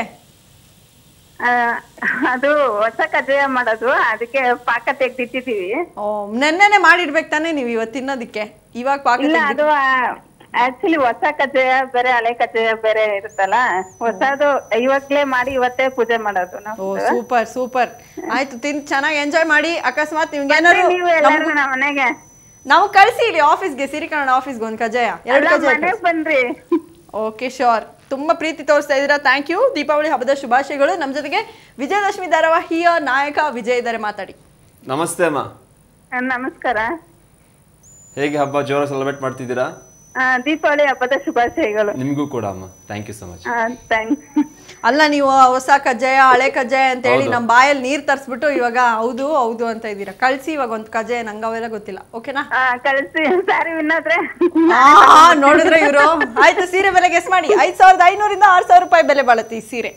ಆ, ಅದು ಹೊಸ ಕಜ್ಜಾಯ ಮಾಡೋದು ಅದಕ್ಕೆ ಪಾಕ ತೆಗ್ದಿಟ್ಟಿದೀವಿ ಓ ನೆನ್ನೆನೆ ಮಾಡಿಡ್ಬೇಕು ತಾನೇ ನೀವು ಇವತ್ತು ತಿನ್ನೋದಕ್ಕೆ ಇವಾಗ ಪಾಕ ಇಲ್ಲ ತೆಗ್ದು- ಅದು ಆಕ್ಚುಲಿ ಹೊಸ ಕಜ್ಜಾಯ ಬೇರೆ ಹಳೆ ಕಜ್ಜಾಯ ಬೇರೆ ಇರುತ್ತಲ್ಲ ಹೊಸದು ಇವಾಗ್ಲೇ ಮಾಡಿ ಇವತ್ತೇ ಪೂಜೆ ಮಾಡೋದು ಓ ನಾವು ಸೂಪರ್ ಸೂಪರ್ ಆಯ್ತು ತಿನ್ ಚೆನ್ನಾಗಿ ಎಂಜಾಯ್ ಮಾಡಿ ಅಕಸ್ಮಾತ್ ನಿಮ್ಗೆ ಏನಾದ್ರು ನೀವು ಎಲ್ಲಾರು ನಮ್ಮ ಮನೆಗೆ ನಾವು ಕಳಿಸಿ ಇಲ್ಲಿ ಆಫೀಸ್ಗೆ ಸಿರಿಕನ್ನಡ ಆಫೀಸ್ಗೆ ಒಂದು ಕಜಾಯ ಎರಡು ಅಲ್ಲ, ಕಜಾಯ ಮನೆಗ್ ಬನ್ರಿ ಓಕೆ ಶೋರ್ ತುಂಬಾ ಪ್ರೀತಿ ತೋರಿಸ್ತಾ ಇದ್ದೀರಾ ಥ್ಯಾಂಕ್ ಯು ದೀಪಾವಳಿ ಹಬ್ಬದ ಶುಭಾಶಯಗಳು ನಮ್ಮ ಜೊತೆಗೆ ವಿಜಯದಶಮಿ ಧಾರಾವಾಹಿಯ ನಾಯಕ ವಿಜಯ್ ಇದ್ದಾರೆ ಮಾತಾಡಿ ನಮಸ್ತೆ ಅಮ್ಮ ಆ, ನಮಸ್ಕಾರ ಹೇಗೆ ಹಬ್ಬ ಜೋರ ಸೆಲೆಬ್ರೇಟ್ ಮಾಡ್ತಿದ್ದೀರಾ ಆ, ದೀಪಾವಳಿ ಹಬ್ಬದ ಶುಭಾಶಯಗಳು ನಿಮಗೂ ಕೂಡ ಅಮ್ಮ thank you so much thanks ಅಲ್ಲ ನೀವು ಹೊಸ ಕಜ್ಜಾಯ ಹಳೆ ಕಜ್ಜಾಯ ಅಂತ ಹೇಳಿ ನಮ್ಮ ಬಾಯಲ್ಲಿ ನೀರ್ ತರಿಸ್ಬಿಟ್ಟು ಇವಾಗ ಹೌದು ಹೌದು ಅಂತ ಇದ್ದೀರಾ ಕಳ್ಸಿ ಇವಾಗ ಒಂದು ಕಜ್ಜಾಯ ನಂಗೆ ಅವೆಲ್ಲ ಗೊತ್ತಿಲ್ಲ ಓಕೆನಾ ಕಳಿಸಿ ಸಾರಿ ವಿನ್ನಾದ್ರೆ ಆ, ನೋಡಿದ್ರೆ ಇವರು ಆಯ್ತು ಸೀರೆ ಬೆಲೆ ಗೆಸ್ ಮಾಡಿ ಐದ್ ಸಾವಿರದ ಐನೂರಿಂದ ಆರ್ ಸಾವಿರ ರೂಪಾಯಿ ಬೆಲೆ ಬಾಳುತ್ತೆ ಈ ಸೀರೆ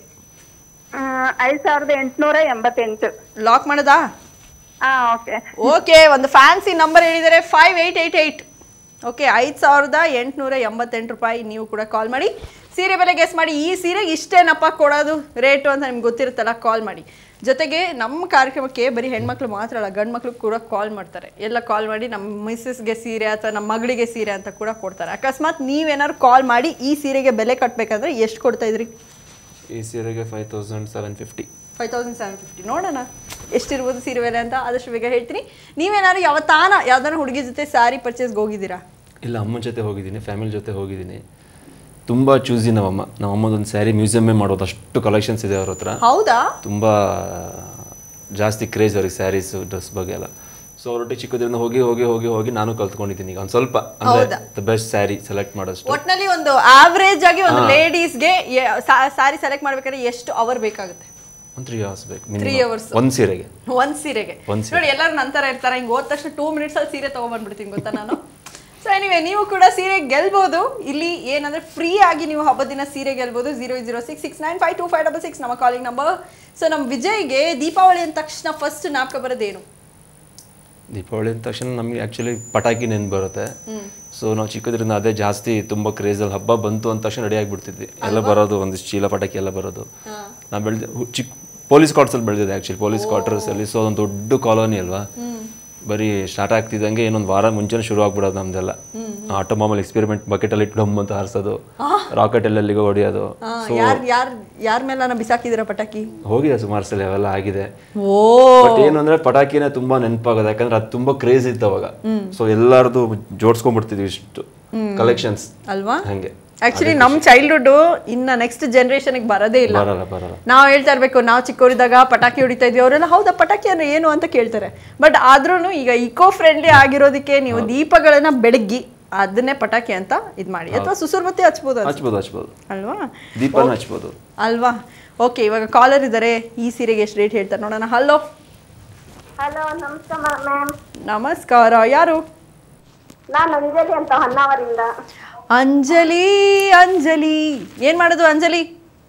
ಐದ್ ಸಾವಿರದ ಎಂಟುನೂರ ಎಂಬತ್ತೆಂಟು ಲಾಕ್ ಮಾಡೋದಾ ಹಾ ಓಕೆ ಓಕೆ ಒಂದು ಫ್ಯಾನ್ಸಿ ನಂಬರ್ ಹೇಳಿದರೆ five eight eight eight okay ಐದು ಸಾವಿರದ ಎಂಟುನೂರ ಎಂಬತ್ತೆಂಟು ರೂಪಾಯಿ ನೀವು ಕೂಡ ಕಾಲ್ ಮಾಡಿ ಸೀರೆ ಬೆಲೆ ಗೆಸ್ ಮಾಡಿ ಈ ಸೀರೆಗೆ ಇಷ್ಟೇನಪ್ಪ ಕೊಡೋದು ರೇಟು ಅಂತ ನಿಮ್ಗೆ ಗೊತ್ತಿರುತ್ತಲ್ಲ ಕಾಲ್ ಮಾಡಿ ಜೊತೆಗೆ ನಮ್ಮ ಕಾರ್ಯಕ್ರಮಕ್ಕೆ ಬರೀ ಹೆಣ್ಮಕ್ಳು ಮಾತ್ರ ಅಲ್ಲ ಗಂಡು ಮಕ್ಳು ಕೂಡ ಕಾಲ್ ಮಾಡ್ತಾರೆ ಎಲ್ಲ ಕಾಲ್ ಮಾಡಿ ನಮ್ಮ ಮಿಸ್ಸಸ್ಗೆ ಸೀರೆ ಅಥವಾ ನಮ್ಮ ಮಗಳಿಗೆ ಸೀರೆ ಅಂತ ಕೂಡ ಕೊಡ್ತಾರೆ ಅಕಸ್ಮಾತ್ ನೀವೇನಾದ್ರು ಕಾಲ್ ಮಾಡಿ ಈ ಸೀರೆಗೆ ಬೆಲೆ ಕಟ್ಟಬೇಕಂದ್ರೆ ಎಷ್ಟು ಕೊಡ್ತಾ ಇದ್ರಿ ಈ ಸೀರೆಗೆ five thousand seven fifty five thousand seven fifty ನೋಡೋಣ ಎಷ್ಟಿರ್ಬೋದು ಸೀರೆ ಬೆಲೆ ಅಂತ ಆದಷ್ಟು ಬೇಗ ಹೇಳ್ತೀನಿ ನೀವೇನಾದ್ರು ಯಾವತ್ತಾನ ಯಾವ್ದಾನ ಹುಡುಗಿ ಜೊತೆ ಸ್ಯಾರಿ ಪರ್ಚೇಸ್ಗೆ ಹೋಗಿದ್ದೀರಾ ಇಲ್ಲ ಅಮ್ಮನ ಜೊತೆ ಹೋಗಿದ್ದೀನಿ ಫ್ಯಾಮಿಲಿ ಜೊತೆ ಹೋಗಿದ್ದೀನಿ ತುಂಬ ಚೂಸಿ ನಮ್ಮಮ್ಮ ನಮ್ಮಮ್ಮದೊಂದು ಸ್ಯಾರಿ ಮ್ಯೂಸಿಯಮ್ಮೇ ಮಾಡೋದು ಅಷ್ಟು ಕಲೆಕ್ಷನ್ಸ್ ಇದೆ ಅವ್ರ ಹತ್ರ ಹೌದಾ ತುಂಬ ಜಾಸ್ತಿ ಕ್ರೇಜ್ ಅವ್ರಿಗೆ ಸ್ಯಾರೀಸು ಡ್ರೆಸ್ ಬಗ್ಗೆ ಎಲ್ಲ ಸೊ ಅವ್ರೊಟ್ಟಿಗೆ ಚಿಕ್ಕದ್ರಿಂದ ಹೋಗಿ ಹೋಗಿ ಹೋಗಿ ಹೋಗಿ ನಾನು ಕಲ್ತ್ಕೊಂಡಿದ್ದೀನಿ ಈಗ ಒಂದು ಸ್ವಲ್ಪ ಅಂದರೆ ದ ಬೆಸ್ಟ್ ಸ್ಯಾರಿ ಸೆಲೆಕ್ಟ್ ಮಾಡೋಷ್ಟು ಒಟ್ನಲ್ಲಿ ಒಂದು ಆವ್ರೇಜ್ ಆಗಿ ಒಂದು ಲೇಡೀಸ್ಗೆ ಸ್ಯಾರಿ ಸೆಲೆಕ್ಟ್ ಮಾಡ್ಬೇಕಾದ್ರೆ ಎಷ್ಟು ಅವರ್ ಬೇಕಾಗುತ್ತೆ ಒಂದು ತ್ರೀ ಅವರ್ಸ್ ಬೇಕು Three hours. ಒಂದು ಸೀರೆಗೆ ಒಂದ್ ಸೀರೆಗೆ ಒಂದ್ ಸೀರೆ. ನೋಡಿ ಎಲ್ಲರೂ ನಂತರ ಇರ್ತಾರೆ ಹಿಂಗೆ ಹೋದ ತಕ್ಷಣ ಟೂ ಮಿನಿಟ್ಸ್ ಅಲ್ಲಿ ಸೀರೆ ತಗೊಂಡ್ಬಂದ್ಬಿಡ್ತೀನಿ ಗೊತ್ತಾ ನಾನು ಸೊ ಎನಿವೆ ನೀವು ಕೂಡ ಸೀರೆ ಗೆಲ್ಬೋದು ಇಲ್ಲಿ ಏನಂದ್ರೆ ಫ್ರೀ ಆಗಿ ನೀವು ಹಬ್ಬದ ದಿನ ಸೀರೆ ಗೆಲ್ಬೋದು zero zero six six nine five two five double six ನಮ್ಮ ಕಾಲಿಂಗ್ ನಂಬರ್ ಸೊ ನಮ್ಮ ವಿಜಯ್ಗೆ ದೀಪಾವಳಿ ಅಂದ ತಕ್ಷಣ ಫಸ್ಟ್ ಜ್ಞಾಪಕ ಬರೋದೇನು ದೀಪಾವಳಿ ಅಂದ ತಕ್ಷಣ ನಮಗೆ ಆ್ಯಕ್ಚುಲಿ ಪಟಾಕಿ ನೆನ್ಪು ಬರುತ್ತೆ ಸೊ ನಾವು ಚಿಕ್ಕದ್ರಿಂದ ಅದೇ ಜಾಸ್ತಿ ತುಂಬ ಕ್ರೇಜಲ್ಲಿ ಹಬ್ಬ ಬಂತು ಅಂದ ತಕ್ಷಣ ರೆಡಿ ಆಗಿಬಿಡ್ತಿದ್ವಿ ಎಲ್ಲ ಬರೋದು ಒಂದಿಷ್ಟು ಚೀಲ ಪಟಾಕಿ ಎಲ್ಲ ಬರೋದು ನಾವು ಬೆಳೆದ ಚಿಕ್ಕ ಪೊಲೀಸ್ ಕ್ವಾರ್ಟರ್ಸಲ್ಲಿ ಬೆಳೆದಿದೆ ಆ್ಯಕ್ಚುಲಿ ಪೊಲೀಸ್ ಕ್ವಾರ್ಟರ್ಸಲ್ಲಿ ಸೊ ಅದೊಂದು ದೊಡ್ಡ ಕಾಲೋನಿ ಅಲ್ವಾ ಬರೀ ಸ್ಟಾರ್ಟ್ ಆಗ್ತಿದ್ದಂಗೆ ಇನ್ನೊಂದು ವಾರ ಮುಂಚೆನೇ ಶುರು ಆಗ್ಬಿಡೋದು ನಮ್ದೆಲ್ಲ ಆಟೋಮಾಮಲ್ ಎಕ್ಸ್ಪೆರಿಮೆಂಟ್ ಬಕೆಟಲ್ಲಿ ಇಟ್ಟು ಡಮ್ ಅಂತ ಹಾರಿಸೋದು ರಾಕೆಟ್ ಎಲ್ಲೆಲ್ಲಿಗೆ ಹೊಡಿಯೋದು ಯಾರ್ ಯಾರ್ ಯಾರ ಮೇಲೆ ಬಿಸಾಕಿದಿರ ಪಟಾಕಿ ಹೋಗಿದೆ ಸುಮಾರು ಸಲ ಅವೆಲ್ಲ ಆಗಿದೆ ಓ ಬಟ್ ಏನು ಅಂದ್ರೆ ಪಟಾಕಿನೇ ತುಂಬಾ ನೆನಪಾಗೋದು ಯಾಕಂದ್ರೆ ಅದು ತುಂಬಾ ಕ್ರೇಜ್ ಇತ್ತು ಅವಾಗ ಸೊ ಎಲ್ಲಾರ್ದು ಜೋಡ್ಸ್ಕೊಂಡ್ಬಿಡ್ತಿದ್ವಿ ಇಷ್ಟು ಕಲೆಕ್ಷನ್ಸ್ ಅಲ್ವಾ ಹಂಗೆ ಆಕ್ಚುಲಿ ನಮ್ಮ ಚೈಲ್ಡ್ಹುಡ್ ಇನ್ನ ನೆಕ್ಸ್ಟ್ ಜನರೇಷನ್ಗೆ ಬರೋದೇ ಇಲ್ಲ ಬರಲ್ಲ ಬರಲ್ಲ ನಾವು ಹೇಳ್ತಾ ಇರ್ಬೇಕು ನಾವು ಚಿಕ್ಕವರಿದ್ದಾಗ ಪಟಾಕಿ ಹೊಡಿತಾ ಇದ್ವಿ ಅವರೆಲ್ಲ ಹೌದಾ ಪಟಾಕಿ ಅಂದ್ರೆ ಏನು ಅಂತ ಕೇಳ್ತಾರೆ ಬಟ್ ಆದ್ರೂ ಈಗ ಇಕೋ ಫ್ರೆಂಡ್ಲಿ ಆಗಿರೋದಕ್ಕೆ ನೀವು ದೀಪಗಳನ್ನ ಬೆಳಗ್ಗಿ ಅದನ್ನೇ ಪಟಾಕಿ ಅಂತ ಇದ್ ಮಾಡಿ ಅಥವಾ ಸುಸುರ್ಬತ್ತಿ ಹಚ್ಬೋದು ಅನ್ಸುತ್ತೆ. ಹಚ್ಬೋದು ಹಚ್ಬೋದು ಅಲ್ವಾ ದೀಪನ ಹಚ್ಬೋದು ಅಲ್ವಾ ಓಕೆ ಇವಾಗ ಕಾಲರ್ ಇದ್ದಾರೆ ಈ ಸೀರೆಗೆ ಎಷ್ಟು ರೇಟ್ ಹೇಳ್ತಾರೆ ನೋಡೋಣ ಹಲೋ ಹಲೋ ನಮಸ್ಕಾರ ಮ್ಯಾಮ್ ನಮಸ್ಕಾರ ಯಾರು ನಾನು ಅಂಜಲಿ ಅಂತ ಹೊನ್ನಾವರಿಂದ ಅಂಜಲಿ ಅಂಜಲಿ ಏನ್ ಮಾಡೋದು ಅಂಜಲಿ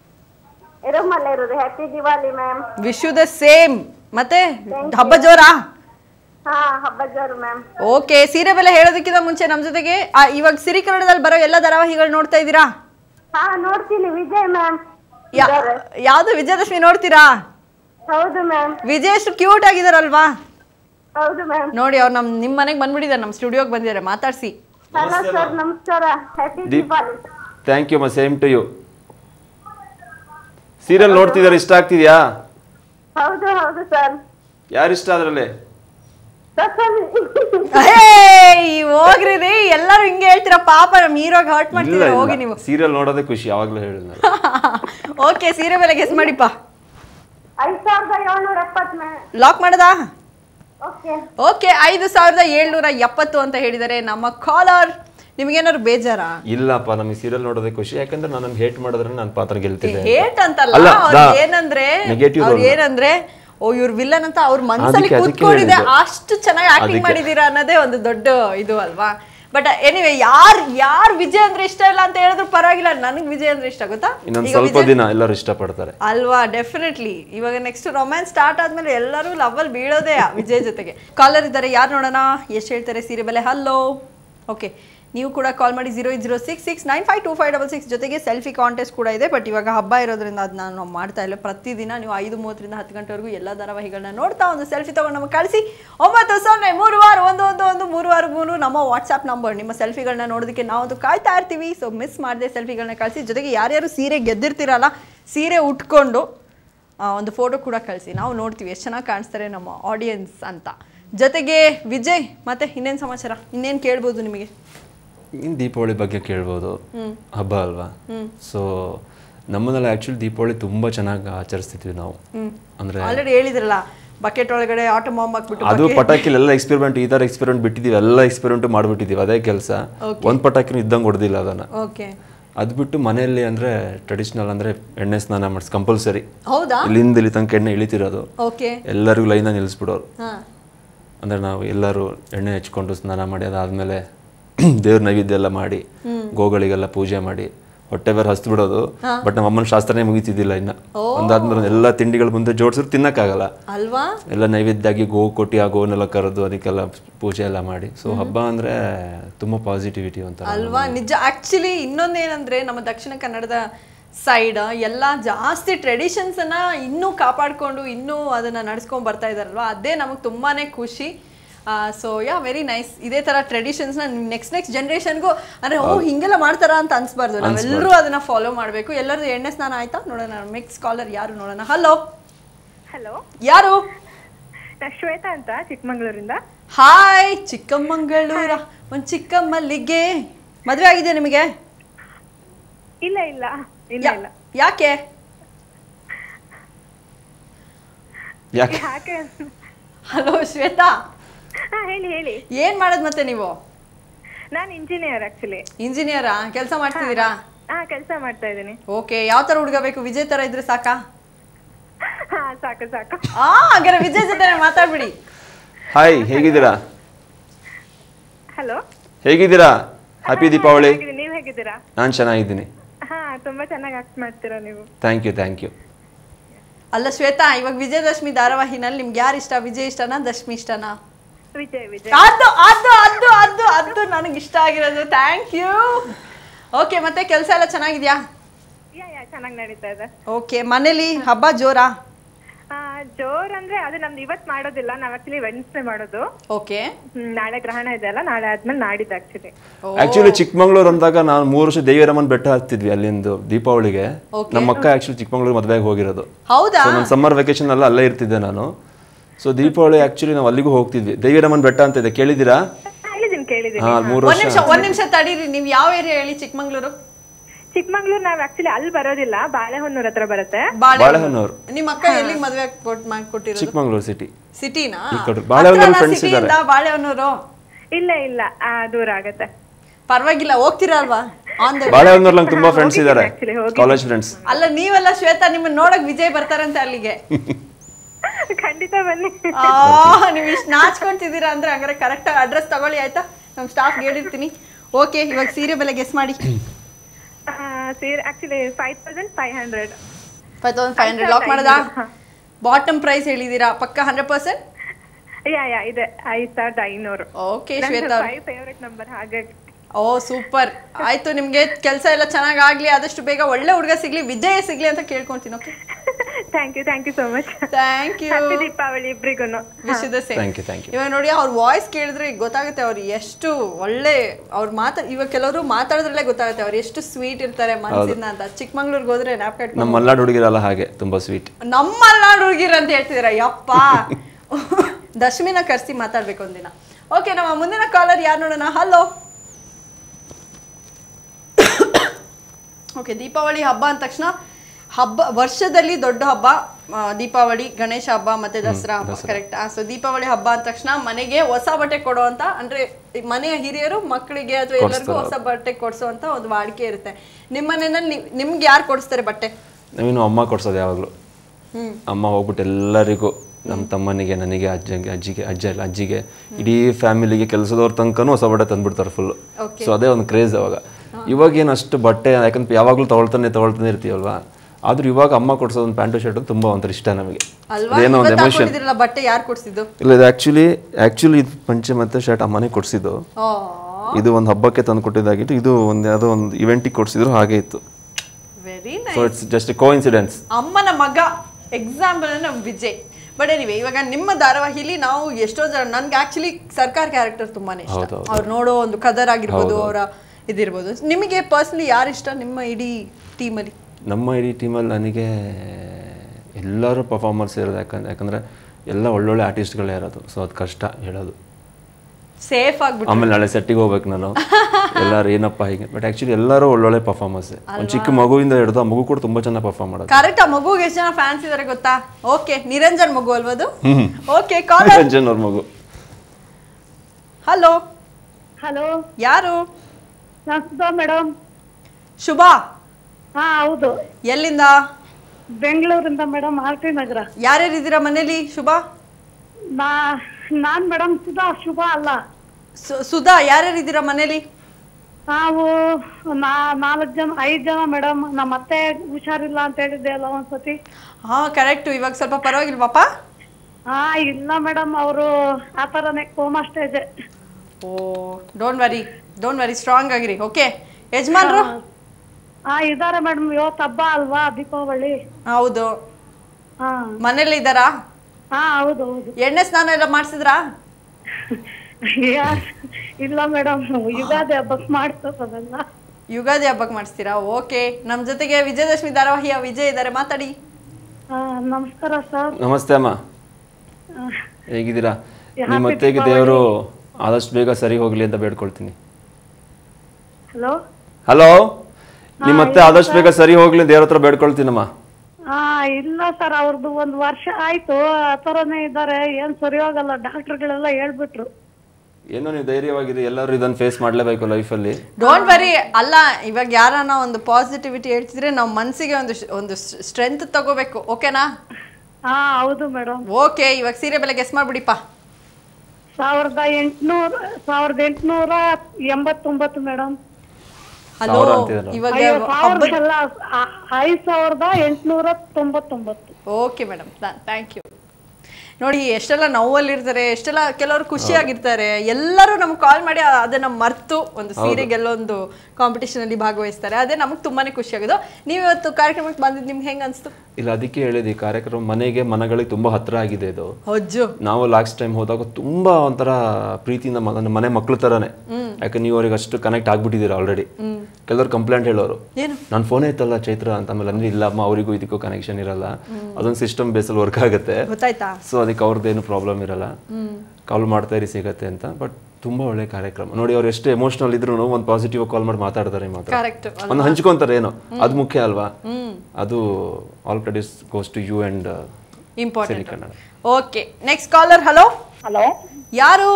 ಇರುಮಲ್ಲೇ ಇರೋದು happy Diwali ma'am wish you the same ಮತ್ತೆ ಹಬ್ಬ ಜೋರಾ ಹಾ ಹಬ್ಬ ಜೋರು ಮ್ಯಾಮ್ ಓಕೆ ಸೀರೆ ಬೆಲೆ ಹೇಳೋದಕ್ಕಿಂತ ಮುಂಚೆ ನಮ್ಮ ಜೊತೆಗೆ ಆ, ಇವಾಗ ಸಿರಿ ಕನ್ನಡದಲ್ಲಿ ಬರೋ ಎಲ್ಲ ಧಾರಾವಾಹಿಗಳು ನೋಡ್ತಾ ಇದ್ದೀರಾ ಹಾ ನೋಡ್ತೀನಿ ವಿಜಯ್ ಮ್ಯಾಮ್ ಯಾ- ಯಾವ್ದು ವಿಜಯದಶಮಿ ನೋಡ್ತೀರಾ ಹೌದು ಮ್ಯಾಮ್ ವಿಜಯ್ ಎಷ್ಟು ಕ್ಯೂಟ್ ಆಗಿದಾರಲ್ವಾ ಹೌದು ಮ್ಯಾಮ್ ನೋಡಿ ಅವ್ರು ನಮ್ ನಿಮ್ ಮನೆಗೆ ಬಂದ್ಬಿಟ್ಟಿದ್ದಾರೆ ನಮ್ಮ ಸ್ಟುಡಿಯೋಗೆ ಬಂದಿದ್ದಾರೆ ಮಾತಾಡ್ಸಿ ಹಲೋ ಸರ್ ನಮಸ್ಕಾರ ಹ್ಯಾಪಿ ದೀಪ್ ದಿವಾಲಿ ಥ್ಯಾಂಕ್ ಯು ಮ ಸೇಮ್ ಟು ಯು ಸೀರಿಯಲ್ ನೋಡ್ತಿದ್ದಾರೆ ಇಷ್ಟ ಆಗ್ತಿದ್ಯಾ ಹೌದು ಹೌದು ಸರ್ ಯಾರು ಇಷ್ಟ ಅದರಲ್ಲಿ ಹೋಗ್ರಿ ರೀ ಎಲ್ಲರೂ ಹಿಂಗೆ ಹೇಳ್ತೀರಾ ಪಾಪ ನಮ್ ಹೀರೋಗ್ ಹರ್ಟ್ ಇಲ್ಲ ಮಾಡ್ತೀರಾ ಹೋಗಿ ನೀವು ಸೀರಿಯಲ್ ನೋಡೋದೇ ಖುಷಿ ಯಾವಾಗಲೂ ಹೇಳಿ ನಾನು ಓಕೆ ಸೀರೆ ಬೆಲೆ ಗೆಸ್ ಮಾಡಿಪ್ಪ ಐದ್ ಸಾವಿರದ ಏಳ್ನೂರ ಎಪ್ಪತ್ ಮೇ ಲಾಕ್ ಮಾಡದಾ ಓಕೆ ಓಕೆ ಐದು ಸಾವಿರದ ಏಳ್ನೂರ ಎಪ್ಪತ್ತು ಅಂತ ಹೇಳಿದರೆ ನಮ್ಮ ಕಾಲರ್ ನಿಮ್ಗೇನಾದ್ರು ಬೇಜಾರಾ ಇಲ್ಲಪ್ಪ ನಮಗೆ ಸೀರಿಯಲ್ ನೋಡೋದೇ ಖುಷಿ ಯಾಕಂದ್ರೆ ನಾನು ಹೇಟ್ ಮಾಡಿದ್ರೆ ನನ್ನ ಪಾತ್ರ ಗೆಲ್ತಿದ್ದೆ ಹೇಟ್ ಅಂತಲ್ಲ ಅಲ್ಲ, ಅವ್ರು ದಾ- ಏನಂದ್ರೆ negative ಅವ್ರು role. ಏನಂದ್ರೆ ಓ ಇವ್ರ ವಿಲ್ಲನ್ ಅಂತ ಅವ್ರ ಮನಸ್ಸಲ್ಲಿ ಅದಕ್ಕೆ- ಅದಕ್ಕೆ ಕೂತ್ಕೊಂಡಿದೆ ಹೇಳಿದ್ದು. ಅಷ್ಟು ಚೆನ್ನಾಗಿ ಆಕ್ಟಿಂಗ್ ಅದಕ್ಕೆ. ಮಾಡಿದೀರಾ ಅನ್ನೋದೇ ಒಂದು ದೊಡ್ಡ ಇದು ಅಲ್ವಾ ಬಟ್ ಎನಿವೆ ಯಾರ್ ಯಾರ್ ವಿಜಯ್ ಅಂದ್ರೆ ಇಷ್ಟ ಇಲ್ಲ ಅಂತ ಹೇಳಿದ್ರು ಪರವಾಗಿಲ್ಲ ನನಗ್ ವಿಜಯ್ ಅಂದ್ರೆ ಇಷ್ಟ ಗೊತ್ತಾ ಇನ್ನೊಂದು ಈಗ ಸ್ವಲ್ಪ ವಿಜಯ್- ದಿನ ಎಲ್ಲರೂ ಇಷ್ಟಪಡ್ತಾರೆ ಅಲ್ವಾ ಡೆಫಿನೆಟ್ಲಿ ಇವಾಗ ನೆಕ್ಸ್ಟ್ ರೊಮ್ಯಾನ್ಸ್ ಸ್ಟಾರ್ಟ್ ಆದ್ಮೇಲೆ ಎಲ್ಲರೂ ಲವಲ್ ಬೀಳೋದೇ ಆ ವಿಜಯ್ ಜೊತೆಗೆ ಕಾಲರ್ ಇದ್ದಾರೆ ಯಾರು ನೋಡೋಣ ಎಷ್ಟು ಹೇಳ್ತಾರೆ ಸೀರೆ ಬೆಲೆ ಹಲೋ ಓಕೆ ನೀವು ಕೂಡ ಕಾಲ್ ಮಾಡಿ zero zero six six nine five two five double six ಜೊತೆಗೆ ಸೆಲ್ಫಿ ಕಾಂಟೆಸ್ಟ್ ಕೂಡ ಇದೆ ಬಟ್ ಇವಾಗ ಹಬ್ಬ ಇರೋದ್ರಿಂದ ಅದನ್ನ ನಾವು ಮಾಡ್ತಾ ಇಲ್ಲ ಪ್ರತಿದಿನ ನೀವು ಐದು ಮೂವತ್ತರಿಂದ ಹತ್ತು ಗಂಟೆವರೆಗೂ ಎಲ್ಲ ಧಾರಾವಾಹಿಗಳನ್ನ ನೋಡ್ತಾ ಒಂದು ಸೆಲ್ಫಿ ತಗೊಂಡು ನಮಗೆ ಕಳಿಸಿ ಒಂಬತ್ತು ಸೊನ್ನೆ ಮೂರು ವಾರ ಒಂದು ಒಂದು ಒಂದು ಮೂರು ವಾರ ಮೂರು ನಮ್ಮ ವಾಟ್ಸ್ಆ್ಯಪ್ ನಂಬರ್ ನಿಮ್ಮ ಸೆಲ್ಫಿಗಳನ್ನ ನೋಡೋದಕ್ಕೆ ನಾವಂತೂ ಕಾಯ್ತಾ ಇರ್ತೀವಿ ಸೊ ಮಿಸ್ ಮಾಡದೆ ಸೆಲ್ಫಿಗಳನ್ನ ಕಳಿಸಿ ಜೊತೆಗೆ ಯಾರ್ಯಾರು ಸೀರೆ ಗೆದ್ದಿರ್ತೀರಲ್ಲ ಸೀರೆ ಉಟ್ಕೊಂಡು ಆ, ಒಂದು ಫೋಟೋ ಕೂಡ ಕಳಿಸಿ ನಾವು ನೋಡ್ತೀವಿ ಎಷ್ಟು ಚೆನ್ನಾಗಿ ಕಾಣಿಸ್ತಾರೆ ನಮ್ಮ ಆಡಿಯನ್ಸ್ ಅಂತ ಜೊತೆಗೆ ವಿಜಯ್ ಮತ್ತೆ ಇನ್ನೇನು ಸಮಾಚಾರ ಇನ್ನೇನು ಕೇಳ್ಬೋದು ನಿಮಗೆ ಇನ್ನು ದೀಪಾವಳಿ ಬಗ್ಗೆ ಕೇಳ್ಬೋದು ಹಬ್ಬ ಅಲ್ವಾ ಸೊ ನಮ್ಮನೆಲ್ಲ ಆ್ಯಕ್ಚುಲಿ ದೀಪಾವಳಿ ತುಂಬ ಚೆನ್ನಾಗಿ ಆಚರಿಸ್ತಿದ್ವಿ ನಾವು ಅಂದರೆ ಆಲ್ರೆಡಿ ಹೇಳಿದ್ರಲ್ಲ ಬಕೆಟ್ ಒಳಗಡೆ ಆಟೋ ಬಾಂಬ್ ಹಾಕ್ಬಿಟ್ಟು ಅದು ಪಟಾಕಿಲಿ ಎಲ್ಲ ಎಕ್ಸ್ಪೆರಿಮೆಂಟ್ ಈ ಥರ ಎಕ್ಸ್ಪೆರಿಮೆಂಟ್ ಬಿಟ್ಟಿದ್ದೀವಿ ಎಲ್ಲ ಎಕ್ಸ್ಪೆರಿಮೆಂಟ್ ಮಾಡಿಬಿಟ್ಟಿದ್ದೀವಿ ಅದೇ ಕೆಲಸ ಒಂದು ಪಟಾಕಿನೂ ಇದ್ದಂಗೆ ಹೊಡೆದಿಲ್ಲ ಅದನ್ನು ಓಕೆ ಅದು ಬಿಟ್ಟು ಮನೆಯಲ್ಲಿ ಅಂದರೆ ಟ್ರೆಡಿಷ್ನಲ್ ಅಂದರೆ ಎಣ್ಣೆ ಸ್ನಾನ ಮಾಡಿಸ್ ಕಂಪಲ್ಸರಿ ಹೌದಾ ಇಲ್ಲಿಂದ ಇಲ್ಲಿ ತನಕ ಎಣ್ಣೆ ಇಳಿತಿರೋದು ಓಕೆ ಎಲ್ಲರಿಗೂ ಲೈನ ನಿಲ್ಲಿಸ್ಬಿಡೋರು ಹಾ ಅಂದರೆ ನಾವು ಎಲ್ಲರೂ ಎಣ್ಣೆ ಹಚ್ಕೊಂಡು ಸ್ನಾನ ಮಾಡಿ ಅದಾದಮೇಲೆ ದೇವ್ರ ನೈವೇದ್ಯ ಎಲ್ಲ ಮಾಡಿ ಗೋಗಳಿಗೆಲ್ಲ ಪೂಜೆ ಮಾಡಿ ಹೊಟ್ಟೆ ಬೇರೆ ಹಸ್ತು ಬಿಡೋದು ಬಟ್ ನಮ್ಮ ಅಮ್ಮನ ಶಾಸ್ತ್ರನೇ ಮುಗಿತಿದ್ದಿಲ್ಲ ಇನ್ನ ಒಂದಾದ್ಮೇಲೆ ಒಂದ್ ಎಲ್ಲ ತಿಂಡಿಗಳು ಮುಂದೆ ಜೋಡಿಸಿದ್ರು ತಿನ್ನಕ್ಕಾಗಲ್ಲ ಅಲ್ವಾ ಎಲ್ಲ ನೈವೇದ್ಯಾಗಿ ಗೋ ಕೊಟ್ಟಿ ಆ ಗೋನೆಲ್ಲ ಕರೆದು ಅದಕ್ಕೆಲ್ಲ ಪೂಜೆ ಎಲ್ಲ ಮಾಡಿ ಸೊ ಹಬ್ಬ ಅಂದ್ರೆ ತುಂಬಾ ಪಾಸಿಟಿವಿಟಿ ಅಂತ ಅಲ್ವಾ ನಿಜ ಆಕ್ಚುಲಿ ಇನ್ನೊಂದೇನಂದ್ರೆ ನಮ್ಮ ದಕ್ಷಿಣ ಕನ್ನಡದ ಸೈಡ್ ಎಲ್ಲ ಜಾಸ್ತಿ ಟ್ರೆಡಿಷನ್ಸ್ ಅನ್ನ ಇನ್ನೂ ಕಾಪಾಡ್ಕೊಂಡು ಇನ್ನೂ ಅದನ್ನ ನಡ್ಸ್ಕೊಂಡ್ ಬರ್ತಾ ಇದಾರಲ್ವಾ ಅದೇ ನಮಗೆ ತುಂಬಾನೇ ಖುಷಿ ಸೊ ಯಾ ವೆರಿ ನೈಸ್ ಇದೇ ತರ ಟ್ರೆಡಿಷನ್ಸ್ ನ ನೆಕ್ಸ್ಟ್ ನೆಕ್ಸ್ಟ್ ಜನರೇಷನ್ಗೂ ಅಂದ್ರೆ ಓ ಹಿಂಗೆಲ್ಲ ಮಾಡ್ತಾರ ಅಂತ ಅನ್ಸ್ಬಾರ್ದು ನಾವೆಲ್ಲರೂ ಅದನ್ನ ಫಾಲೋ ಮಾಡ್ಬೇಕು ಎಲ್ಲರದು ಎಣ್ಣೆ ಸ್ನಾನ ಆಯ್ತಾ ನೋಡೋಣ ಮಿಕ್ಸ್ ಕಾಲರ್ ಯಾರು ನೋಡೋಣ ಹಲೋ ಹಲೋ ಯಾರು ನಾ ಶ್ವೇತಾ ಅಂತ ಚಿಕ್ಕಮಂಗ್ಳೂರಿಂದ ಹಾಯ್ ಚಿಕ್ಕಮಂಗಳೂರ ಒಂದ್ ಚಿಕ್ಕ ಮಲ್ಲಿಗೆ ಮದ್ವೆ ಆಗಿದೆ ನಿಮಗೆ ಇಲ್ಲ ಇಲ್ಲ ಇಲ್ಲ ಯಾ- ಇಲ್ಲ ಯಾಕೆ ಯಾಕೆ ಯಾಕೆ ಹಲೋ ಶ್ವೇತಾ ಹಾ ಹೇಳಿ ಹೇಳಿ ಏನ್ ಮಾಡೋದ್ ಮತ್ತೆ ನೀವು ನಾನು ಇಂಜಿನಿಯರ್ ಆಕ್ಚುಲಿ ಇಂಜಿನಿಯರಾ ಕೆಲಸ ಮಾಡ್ತಿದ್ದೀರಾ ಹಾ ಕೆಲಸ ಮಾಡ್ತಾ ಇದ್ದೀನಿ ಓಕೆ ಯಾವ ತರ ಹುಡುಗ ಬೇಕು ವಿಜಯ್ ತರ ಇದ್ರೆ ಸಾಕಾ ಹಾ ಸಾಕು ಸಾಕು ಆ ಹಾಗಾದ್ರೆ ವಿಜಯ್ ಜೊತೆ ಮಾತಾಡ್ಬಿಡಿ ಹಾಯ್ ಹೇಗಿದ್ದೀರಾ ಹಲೋ ಹೇಗಿದ್ದೀರಾ ಹ್ಯಾಪಿ ದೀಪಾವಳಿ ನೀವ್ ಹೇಗಿದ್ದೀರಾ ನಾನು ಚೆನ್ನಾಗಿದ್ದೀನಿ ಹಾ ತುಂಬಾ ಚೆನ್ನಾಗಿ ಆಕ್ಟ್ ಮಾಡ್ತೀರಾ ನೀವು ಥ್ಯಾಂಕ್ ಯು ಥ್ಯಾಂಕ್ ಯು ಅಲ್ಲ ಶ್ವೇತಾ ಇವಾಗ ವಿಜಯದಶಮಿ ಧಾರಾವಾಹಿನಲ್ಲಿ ನಿಮ್ಗೆ ಯಾರು ಇಷ್ಟ ವಿಜಯ್ ಇಷ್ಟನಾ ದಶಮಿ ಇಷ್ಟನಾ ವಿಜಯ್ ವಿಜಯ್ ಅದು ಅದು ಅದು ಅದು ಅದು ನನಗೆ ಇಷ್ಟ ಆಗಿರೋದು ಥ್ಯಾಂಕ್ ಯು ಓಕೆ ಮತ್ತೆ ಕೆಲಸ ಎಲ್ಲ ಚೆನ್ನಾಗಿದ್ಯಾ ಯಾ ಯಾ ಚೆನ್ನಾಗಿ ನಡೀತಾ ಇದೆ ಓಕೆ ಮನೇಲಿ ಹಬ್ಬ ಜೋರಾ ಆ, ಜೋರ್ ಅಂದ್ರೆ ಅದು ನಮ್ದು ಇವತ್ ಮಾಡೋದಿಲ್ಲ ನಾವ್ ಆಕ್ಚುಲಿ ವೆನ್ಸ್ಡೇ ಮಾಡೋದು ಓಕೆ ಹ್ಮ್, ನಾಳೆ ಗ್ರಹಣ ಇದೆ ಅಲ್ಲ ನಾಳೆ ಆದ್ಮೇಲೆ ನಾಡಿದ್ದು ಆಕ್ಚುಲಿ ಆಕ್ಚುಲಿ ಚಿಕ್ಕಮಂಗ್ಳೂರು ಅಂದಾಗ ನಾನು ಮೂರು ವರ್ಷ ದೇವಿರಮ್ಮನ ಬೆಟ್ಟ ಹತ್ತಿದ್ವಿ ಅಲ್ಲಿಂದ ದೀಪಾವಳಿಗೆ ನಮ್ಮ ಅಕ್ಕ ಆಕ್ಚುಲಿ ಚಿಕ್ಕಮಂಗ್ಳೂರು ಮದುವೆಗೆ ಹೋಗಿರೋದು ಹೌದಾ ಸೊ ನಾನು ಸಮ್ಮರ್ ವೆಕೇಶನ್ ಎಲ್ಲ ಅಲ್ಲೇ ಇರ್ತಿದ್ದೆ ನಾನು ಸೊ ದೀಪಾವಳಿ ಆಕ್ಚುಲಿ ನಾವು ಅಲ್ಲಿಗೂ ಹೋಗ್ತಿದ್ವಿ ದೇವಿರಮ್ಮನ ಬೆಟ್ಟ ಅಂತ ಇದೆ ಕೇಳಿದ್ದೀರಾ ಹೇಳಿದೀನಿ ಕೇಳಿದೀನಿ ಹಾ ಮೂರು ಒಂದ್ ವರ್ಷ ನಿಮಿಷ ಒಂದ್ ನಿಮಿಷ ತಡೀರಿ ನೀವು ಯಾವ ಏರಿಯಾ ಹೇಳಿ ಚಿಕ್ಕಮಂಗ್ಳೂರು ಚಿಕ್ಕಮಂಗ್ಳೂರ್ ನಾವ್ ಆಕ್ಚುಲಿ ಅಲ್ಲಿ ಬರೋದಿಲ್ಲ ಬಾಳೆಹೊನ್ನೂರ್ ಹತ್ರ ಬರುತ್ತೆ ಬಾಳೆಹೊನ್ನೂರು ನಿಮ್ಮ ಅಕ್ಕ ಎಲ್ಲಿಗೆ ಮದ್ವೆ ಕೊಟ್ ಮಾಡ್ಕೊಟ್ಟಿರೋದು ಚಿಕ್ಕಮಂಗ್ಳೂರು ಸಿಟಿ ಸಿಟಿನಾ ಈ ಕಡೆ ಬಾಳೆಹೊನ್ನೂರು friends ಇದ್ದಾರೆ. ಬಾಳೆಹೊನ್ನೂರು ಇಲ್ಲ ಇಲ್ಲ ಆ, ದೂರ ಆಗತ್ತೆ ಪರವಾಗಿಲ್ಲ ಹೋಗ್ತೀರಾ ಅಲ್ವಾ ಆನ್ ದ ಬಾಳೆಹೊನ್ನೂರು ನಂಗೆ ತುಂಬಾ ಫ್ರೆಂಡ್ಸ್ ಹೋಗಿದ್ದೀನಿ ಇದ್ದಾರೆ actually, ಹೋಗಿದ್ದೀನಿ. ಕಾಲೇಜ್ ಫ್ರೆಂಡ್ಸ್ ಅಲ್ಲ ನೀವೆಲ್ಲ ಶ್ವೇತಾ ನಿಮ್ಮನ್ನ ನೋಡಕ್ ವಿಜಯ್ ಬರ್ತಾರಂತೆ ಅಲ್ಲಿಗೆ ಖಂಡಿತ ಬನ್ನಿ ಆ, ನೀವು ಇಷ್ಟು ನಾಚ್ಕೊಂತಿದ್ದೀರಾ ಅಂದ್ರೆ ಹಂಗಾರೆ ಕರೆಕ್ಟ್ ಆಗಿ ಅಡ್ರೆಸ್ ತಗೊಳ್ಳಿ ಆಯ್ತಾ ನಮ್ಮ ಸ್ಟಾಫ್ ಹೇಳಿರ್ತೀನಿ ಓಕೆ ಇವಾಗ ಸೀರೆ ಬೆಲೆ ಗೆಸ್ ಮಾಡಿ ಆ, ಸೀರೆ actually five thousand five hundred five thousand five hundred lock ಮಾಡೋದಾ ಬಾಟಮ್ ಪ್ರೈಸ್ ಹೇಳಿದೀರಾ ಪಕ್ಕ ಹಂಡ್ರೆಡ್ ಪರ್ಸೆಂಟ್ ಯಾ ಯಾ ಇದೆ ಐದ್ ಸಾವಿರದ ಐನೂರು okay Shweta five favourite number ಹಾಗಾಗಿ ಓ ಸೂಪರ್ ಆಯ್ತು ನಿಮ್ಗೆ ಕೆಲಸ ಎಲ್ಲ ಚೆನ್ನಾಗಿ ಆಗ್ಲಿ ಆದಷ್ಟು ಬೇಗ ಒಳ್ಳೆ ಹುಡುಗ ಸಿಗ್ಲಿ ವಿಜಯ ಸಿಗ್ಲಿ ಅಂತ ಕೇಳ್ಕೊಂತೀನಿ okay thank you thank you so much thank you happy Deepavali ಇಬ್ರಿಗೂ wish the same thank you thank you ಇವಾಗ ನೋಡಿ ಅವ್ರ ವಾಯ್ಸ್ ಕೇಳಿದ್ರೆ ಗೊತ್ತಾಗುತ್ತೆ ಅವ್ರು ಎಷ್ಟು ಒಳ್ಳೆ ಅವ್ರು ಮಾತಾ ಇವಾಗ ಕೆಲವರು ಮಾತಾಡಿದ್ರಲ್ಲೇ ಗೊತ್ತಾಗುತ್ತೆ ಅವ್ರು ಎಷ್ಟು ಸ್ವೀಟ್ ಇರ್ತಾರೆ ಮನಸ್ಸಿನ ಅಂತ ಚಿಕ್ಕಮಂಗ್ಳೂರ್ಗೆ ಹೋದ್ರೆ ನ್ಯಾಪ್ ಕಟ್ ನಮ್ಮ ಮಲ್ನಾಡು ಹುಡುಗಿರಲ್ಲ ಹಾಗೆ ತುಂಬಾ ಸ್ವೀಟ್ ನಮ್ಮಲ್ಲ ಹುಡುಗಿರ ಅಂತ ಹೇಳ್ತಿದ್ದೀರಾ ಯಪ್ಪ ದಶಮಿನ ಕರ್ಸಿ ಮಾತಾಡ್ಬೇಕು ಒಂದಿನ ಓಕೆ ನಮ್ಮ ಮುಂದಿನ ಕಾಲರ್ ಯಾರು ನೋಡೋಣ ಹಲೋ ಓಕೆ ದೀಪಾವಳಿ ಹಬ್ಬ ಅಂದ ತಕ್ಷಣ ಹಬ್ಬ ವರ್ಷದಲ್ಲಿ ದೊಡ್ಡ ಹಬ್ಬ ಆ, ದೀಪಾವಳಿ ಗಣೇಶ ಹಬ್ಬ ಮತ್ತೆ ದಸರಾ ಹಬ್ಬ ಕರೆಕ್ಟ್ ಸೊ ದೀಪಾವಳಿ ಹಬ್ಬ ಅಂದ ತಕ್ಷಣ ಮನೆಗೆ ಹೊಸ ಬಟ್ಟೆ ಕೊಡೋ ಅಂತ ಅಂದ್ರೆ ಈ ಮನೆಯ ಹಿರಿಯರು ಮಕ್ಕಳಿಗೆ ಅಥವಾ ಎಲ್ಲರಿಗೂ ಹೊಸ ಬಟ್ಟೆ ಕೊಡ್ಸೋಂತ ಒಂದು ವಾಡಿಕೆ ಇರುತ್ತೆ ನಿಮ್ಮ ಮನೆಯಲ್ಲಿ ನಿಮ್ಗೆ ಯಾರು ಕೊಡಿಸ್ತಾರೆ ಬಟ್ಟೆ ನಾವಿನ್ನು ಅಮ್ಮ ಕೊಡ್ಸೋದು ಯಾವಾಗಲೂ ಅಮ್ಮ ಹೋಗ್ಬಿಟ್ಟು ಎಲ್ಲರಿಗೂ ನಮ್ಮ ತಮ್ಮನಿಗೆ ನನಗೆ ಅಜ್ಜಂಗೆ ಅಜ್ಜಿಗೆ ಅಜ್ಜ ಇಲ್ಲ ಅಜ್ಜಿಗೆ ಇಡೀ ಫ್ಯಾಮಿಲಿಗೆ ಕೆಲಸದವ್ರ ತನಕನೂ ಹೊಸ ಬಟ್ಟೆ ತಂದ್ಬಿಡ್ತಾರೆ ಫುಲ್ ಸೊ ಅದೇ ಒಂದು ಕ್ರೇಜ್ ಅವಾಗ ಇವಾಗ ಏನು ಅಷ್ಟು ಬಟ್ಟೆ ಯಾಕಂದ್ರೆ ಯಾವಾಗಲೂ ತಗೊಳ್ತಾನೆ ತಗೊಳ್ತಾನೆ ಇರ್ತೀವಲ್ವಾ ಆದ್ರೂ ಇವಾಗ ಅಮ್ಮ ಕೊಡ್ಸೋ ಒಂದು ಪ್ಯಾಂಟು ಶರ್ಟ್ ತುಂಬ ಒಂಥರ ಇಷ್ಟ ನಮಗೆ ಅಲ್ವಾ ಏನೋ ಒಂದು ಇವತ್ತು ಎಮೋಷನ್ ಹಾಕೊಂಡಿದ್ದೀರಲ್ಲ ಬಟ್ಟೆ ಯಾರು ಕೊಡ್ಸಿದ್ದು ಇಲ್ಲ ಇದು ಆ್ಯಕ್ಚುಲಿ ಆ್ಯಕ್ಚುಲಿ ಇದು ಪಂಚೆ ಮತ್ತು ಶರ್ಟ್ ಅಮ್ಮನೇ ಕೊಡಿಸಿದ್ದು ಓ ಇದು ಒಂದು ಹಬ್ಬಕ್ಕೆ ತಂದು ಕೊಟ್ಟಿದ್ದಾಗಿತ್ತು ಇದು ಒಂದು ಯಾವುದೋ ಒಂದು ಇವೆಂಟಿಗೆ ಕೊಡಿಸಿದ್ರು ಹಾಗೆ ಇತ್ತು very so it's just coincidence ಅಮ್ಮನ ಮಗ ಎಕ್ಸಾಂಪಲ್ ನಮ್ಮ ವಿಜಯ್ ಬಟ್ ಎನಿವೆ ಇವಾಗ ನಿಮ್ಮ ಧಾರಾವಾಹಿಲಿ ನಾವು ಎಷ್ಟೋ ಜನ ನನ್ಗೆ ಆಕ್ಚುಲಿ ಸರ್ಕಾರ ಕ್ಯಾರೆಕ್ಟರ್ ತುಂಬಾನೇ ಇಷ್ಟ ಹೌದು, ಹೌದು. ಅವ್ರು ನೋಡೋ ಒಂದು ಕದರ್ ಆಗಿರ್ಬೋದು ಅವರ ಇದಿರ್ಬೋದು ನಿಮಗೆ ಪರ್ಸ್ನಲಿ ಯಾರು ಇಷ್ಟ ನಿಮ್ಮ ಇಡೀ ಟೀಮಲ್ಲಿ ನಮ್ಮ ಇಡೀ ಟೀಮಲ್ಲಿ ನನಗೆ ಎಲ್ಲರೂ ಪರ್ಫಾರ್ಮರ್ಸ್ ಇರೋದು ಯಾಕಂದ್ರೆ ಯಾಕಂದರೆ ಎಲ್ಲ ಒಳ್ಳೊಳ್ಳೆ ಆರ್ಟಿಸ್ಟ್ಗಳೇ ಇರೋದು ಸೊ ಅದು ಕಷ್ಟ ಹೇಳೋದು ಸೇಫ್ ಆಗ್ಬಿಟ್ಟು ಆಮೇಲೆ ನಾಳೆ ಸೆಟ್ಟಿಗೆ ಹೋಗ್ಬೇಕು ನಾನು ಎಲ್ಲರೂ ಏನಪ್ಪ ಹೀಗೆ ಬಟ್ ಆ್ಯಕ್ಚುಲಿ ಎಲ್ಲರೂ ಒಳ್ಳೊಳ್ಳೆ ಪರ್ಫಾರ್ಮನ್ಸ್ ಒಂದು ಚಿಕ್ಕ ಮಗುವಿಂದ ಹಿಡಿದು ಆ ಮಗು ಕೂಡ ತುಂಬ ಚೆನ್ನಾಗಿ ಪರ್ಫಾರ್ಮ್ ಮಾಡೋದು ಕರೆಕ್ಟ್ ಆ ಮಗುಗೆ ಎಷ್ಟು ಜನ ಫ್ಯಾನ್ಸ್ ಇದಾರೆ ಗೊತ್ತಾ ಓಕೆ ನಿರಂಜನ್ ಮಗು ಅಲ್ವದು ಓಕೆ ಕಾಲರ್ ರಂಜನ್ ಅವ್ರ ಮಗು ಹಲೋ ಹಲೋ ಯಾರು ನಾನ್ ಸುಧಾ ಮೇಡಮ್ ಶುಭ ಹಾ ಹೌದು ಎಲ್ಲಿಂದ ಬೆಂಗಳೂರಿಂದ ಮೇಡಮ್ ಆರ್ ಟಿ ನಗರ ಯಾರ್ಯಾರು ಇದ್ದೀರಾ ಮನೇಲಿ ಶುಭ ನಾ ನಾನ್ ಮೇಡಮ್ ಸುಧಾ ಶುಭ ಅಲ್ಲ ಸು- ಸುಧಾ ಯಾರ್ಯಾರು ಇದ್ದೀರಾ ಮನೇಲಿ ನಾವು ನಾ ನಾಲ್ಕು ಜನ ಐದ್ ಜನ ಮೇಡಮ್ ನಮ್ಮ ಅತ್ತೆ ಹುಷಾರಿಲ್ಲ ಅಂತ ಹೇಳಿದ್ದೆ ಅಲ್ಲ ಒಂದ್ಸತಿ ಹಾ ಕರೆಕ್ಟ್ ಇವಾಗ ಸ್ವಲ್ಪ ಪರವಾಗಿಲ್ವಾಪ ಹಾ ಇಲ್ಲ ಮೇಡಮ್ ಅವರು ಆ ಥರನೇ coma stage oh don't worry don't worry strong ಆಗಿರಿ ಓಕೆ ಯಜಮಾನ್ರು ಹಾ ಇದಾರೆ ಮೇಡಮ್ ಇವತ್ತು ಹಬ್ಬ ಅಲ್ವಾ ದೀಪಾವಳಿ ಹೌದು ಹಾ ಮನೇಲಿ ಇದ್ದಾರಾ ಹಾ ಹೌದು ಹೌದು ಎಣ್ಣೆ ಸ್ನಾನ ಎಲ್ಲ ಮಾಡಿಸಿದ್ರಾ ಯಾ- ಇಲ್ಲ ಮೇಡಮ್ ಯುಗಾದಿ ಹಬ್ಬಕ್ಕೆ ಮಾಡ್ಸೋದಲ್ಲ ಯುಗಾದಿ ಹಬ್ಬಕ್ಕೆ ಮಾಡಿಸ್ತೀರಾ ಓಕೆ ನಮ್ಮ ಜೊತೆಗೆ ವಿಜಯದಶಮಿ ಧಾರಾವಾಹಿಯ ವಿಜಯ್ ಇದ್ದಾರೆ ಮಾತಾಡಿ ನಮಸ್ಕಾರ ಸರ್ ನಮಸ್ತೆ ಅಮ್ಮ ಹೇಗಿದ್ದೀರಾ ನಿಮ್ಮ ಅತ್ತೆಗೆ ದೇವರು ಆದಷ್ಟು ಬೇಗ ಸರಿ ಹೋಗ್ಲಿ ಅಂತ ಬೇಡ್ಕೊಳ್ತೀನಿ ಹಲೋ ಹಲೋ ನಿಮ್ಮ ಅತ್ತೆ ಆದಷ್ಟು ಬೇಗ ಸರಿ ಹೋಗ್ಲಿ ದೇವ್ರ ಹತ್ರ ಬೇಡ್ಕೊಳ್ತೀನಮ್ಮ ಹಾ ಇಲ್ಲ ಸರ್ ಅವ್ರದ್ದು ಒಂದ್ ವರ್ಷ ಆಯ್ತು ಆ ಥರನೇ ಇದ್ದಾರೆ ಏನ್ ಸರಿ ಹೋಗಲ್ಲ ಡಾಕ್ಟರ್ಗಳೆಲ್ಲ ಹೇಳ್ಬಿಟ್ರು ಏನೋ ನೀವು ಧೈರ್ಯವಾಗಿರಿ ಎಲ್ಲರೂ ಇದನ್ನು ಫೇಸ್ ಮಾಡಲೇಬೇಕು ಲೈಫಲ್ಲಿ ಡೋಂಟ್ ವರಿ ಅಲ್ಲ ಇವಾಗ ಯಾರನ್ನ ಒಂದು ಪಾಸಿಟಿವಿಟಿ ಹೇಳ್ತಿದ್ರೆ ನಾವು ಮನಸ್ಸಿಗೆ ಒಂದು ಶ- ಒಂದು ಸ್ಟ್ರೆಂತ್ ತಗೋಬೇಕು ಓಕೆನಾ ಹಾ ಹೌದು ಮೇಡಮ್ ಓಕೆ ಇವಾಗ ಸೀರೆ ಬೆಲೆ ಗೆಸ್ ಮಾಡ್ಬಿಡಿಪ್ಪ ಸಾವಿರದ ಎಂಟ್ನೂರ ಸಾವಿರದ ಎಂಟ್ನೂರ ಎಂಬತ್ತೊಂಬತ್ತು ಮೇಡಮ್ ಹಲೋ ಸಾವಿರ ಅಂತಿದಾರ. ಇವಾಗ ಅಯ್ಯೋ ಹಬ್ಬದ ಸಾವಿರದಲ್ಲ ಆ- ಐದ್ ಸಾವಿರದ ಎಂಟ್ನೂರ ತೊಂಬತ್ತೊಂಬತ್ತು ಓಕೆ ಮೇಡಮ್ ಥ್ಯಾಂಕ್ ಯು ನೋಡಿ ಎಷ್ಟೆಲ್ಲ ನೋವಲ್ಲಿರ್ತಾರೆ ಎಷ್ಟೆಲ್ಲ ಕೆಲವರು ಖುಷಿಯಾಗಿರ್ತಾರೆ ಎಲ್ಲರೂ ನಮ್ಗೆ ಕಾಲ್ ಮಾಡಿ ಆ- ಅದನ್ನ ಮರ್ತು ಒಂದು ಸೀರೆ ಗೆಲ್ಲೊಂದು ಕಾಂಪಿಟೇಷನ್ ಅಲ್ಲಿ ಭಾಗವಹಿಸ್ತಾರೆ ಅದೇ ನಮಗೆ ತುಂಬಾನೇ ಖುಷಿ ಆಗೋದು ನೀವು ಇವತ್ತು ಕಾರ್ಯಕ್ರಮಕ್ಕೆ ಬಂದಿದ್ದು ನಿಮ್ಗೆ ಹೆಂಗ್ ಅನ್ಸ್ತು ಇಲ್ಲ ಅದಕ್ಕೆ ಹೇಳಿದೆ ಈ ಕಾರ್ಯಕ್ರಮ ಮನೆಗೆ ಮನಗಳಿಗೆ ತುಂಬ ಹತ್ರ ಆಗಿದೆ ಇದು ಹೊಜ್ಜು ನಾವು ಲಾಸ್ಟ್ ಟೈಮ್ ಹೋದಾಗ ತುಂಬಾ ಒಂಥರ ಪ್ರೀತಿಯಿಂದ ಮ- ನನ್ನ ಮನೆ ಮಕ್ಳು ಥರನೇ ಯಾಕೆ ನೀವು ಅವ್ರಿಗೆ ಅಷ್ಟು ಕನೆಕ್ಟ್ ಆಗ್ಬಿಟ್ಟಿದ್ದೀರಾ ಆಲ್ರೆಡಿ ಕೆಲವರು ಕಂಪ್ಲೇಂಟ್ ಹೇಳೋರು ಏನು ನನ್ನ ಫೋನೇ ಇತ್ತಲ್ಲ ಚೈತ್ರ ಅಂತ ಆಮೇಲೆ ಅಂದ್ರೆ ಇಲ್ಲ ಅಮ್ಮ ಅವರಿಗೂ ಇದಕ್ಕೂ ಕನೆಕ್ಷನ್ ಇರಲ್ಲ ಅದೊಂದು ಸಿಸ್ಟಮ್ ಬೇಸಲ್ಲಿ ವರ್ಕ್ ಆಗುತ್ತೆ ಗೊತ್ತಾಯ್ತಾ ಸೊ ಅದಕ್ಕೆ ಅವ್ರದ್ದೇನು ಪ್ರಾಬ್ಲಮ್ ಇರಲ್ಲ ಕಾಲ್ ಮಾಡ್ತಾ ಇರಿ ಸಿಗತ್ತೆ ಅಂತ ಬಟ್ ತುಂಬಾ ಒಳ್ಳೆ ಕಾರ್ಯಕ್ರಮ ನೋಡಿ ಅವ್ರು ಎಷ್ಟು ಎಮೋಷನಲ್ ಇದ್ರು ಒಂದು ಪಾಸಿಟಿವ್ ಕಾಲ್ ಮಾಡಿ ಮಾತಾಡ್ತಾರೆ ಮಾತ್ರ ಕರೆಕ್ಟ್ ಒಂದು ಹಂಚ್ಕೊಂತಾರೆ ಏನೋ ಅದು ಮುಖ್ಯ ಅಲ್ವಾ ಅದು all credits goes to you and ಸರಿ important Kannada okay next caller hello hello ಯಾರು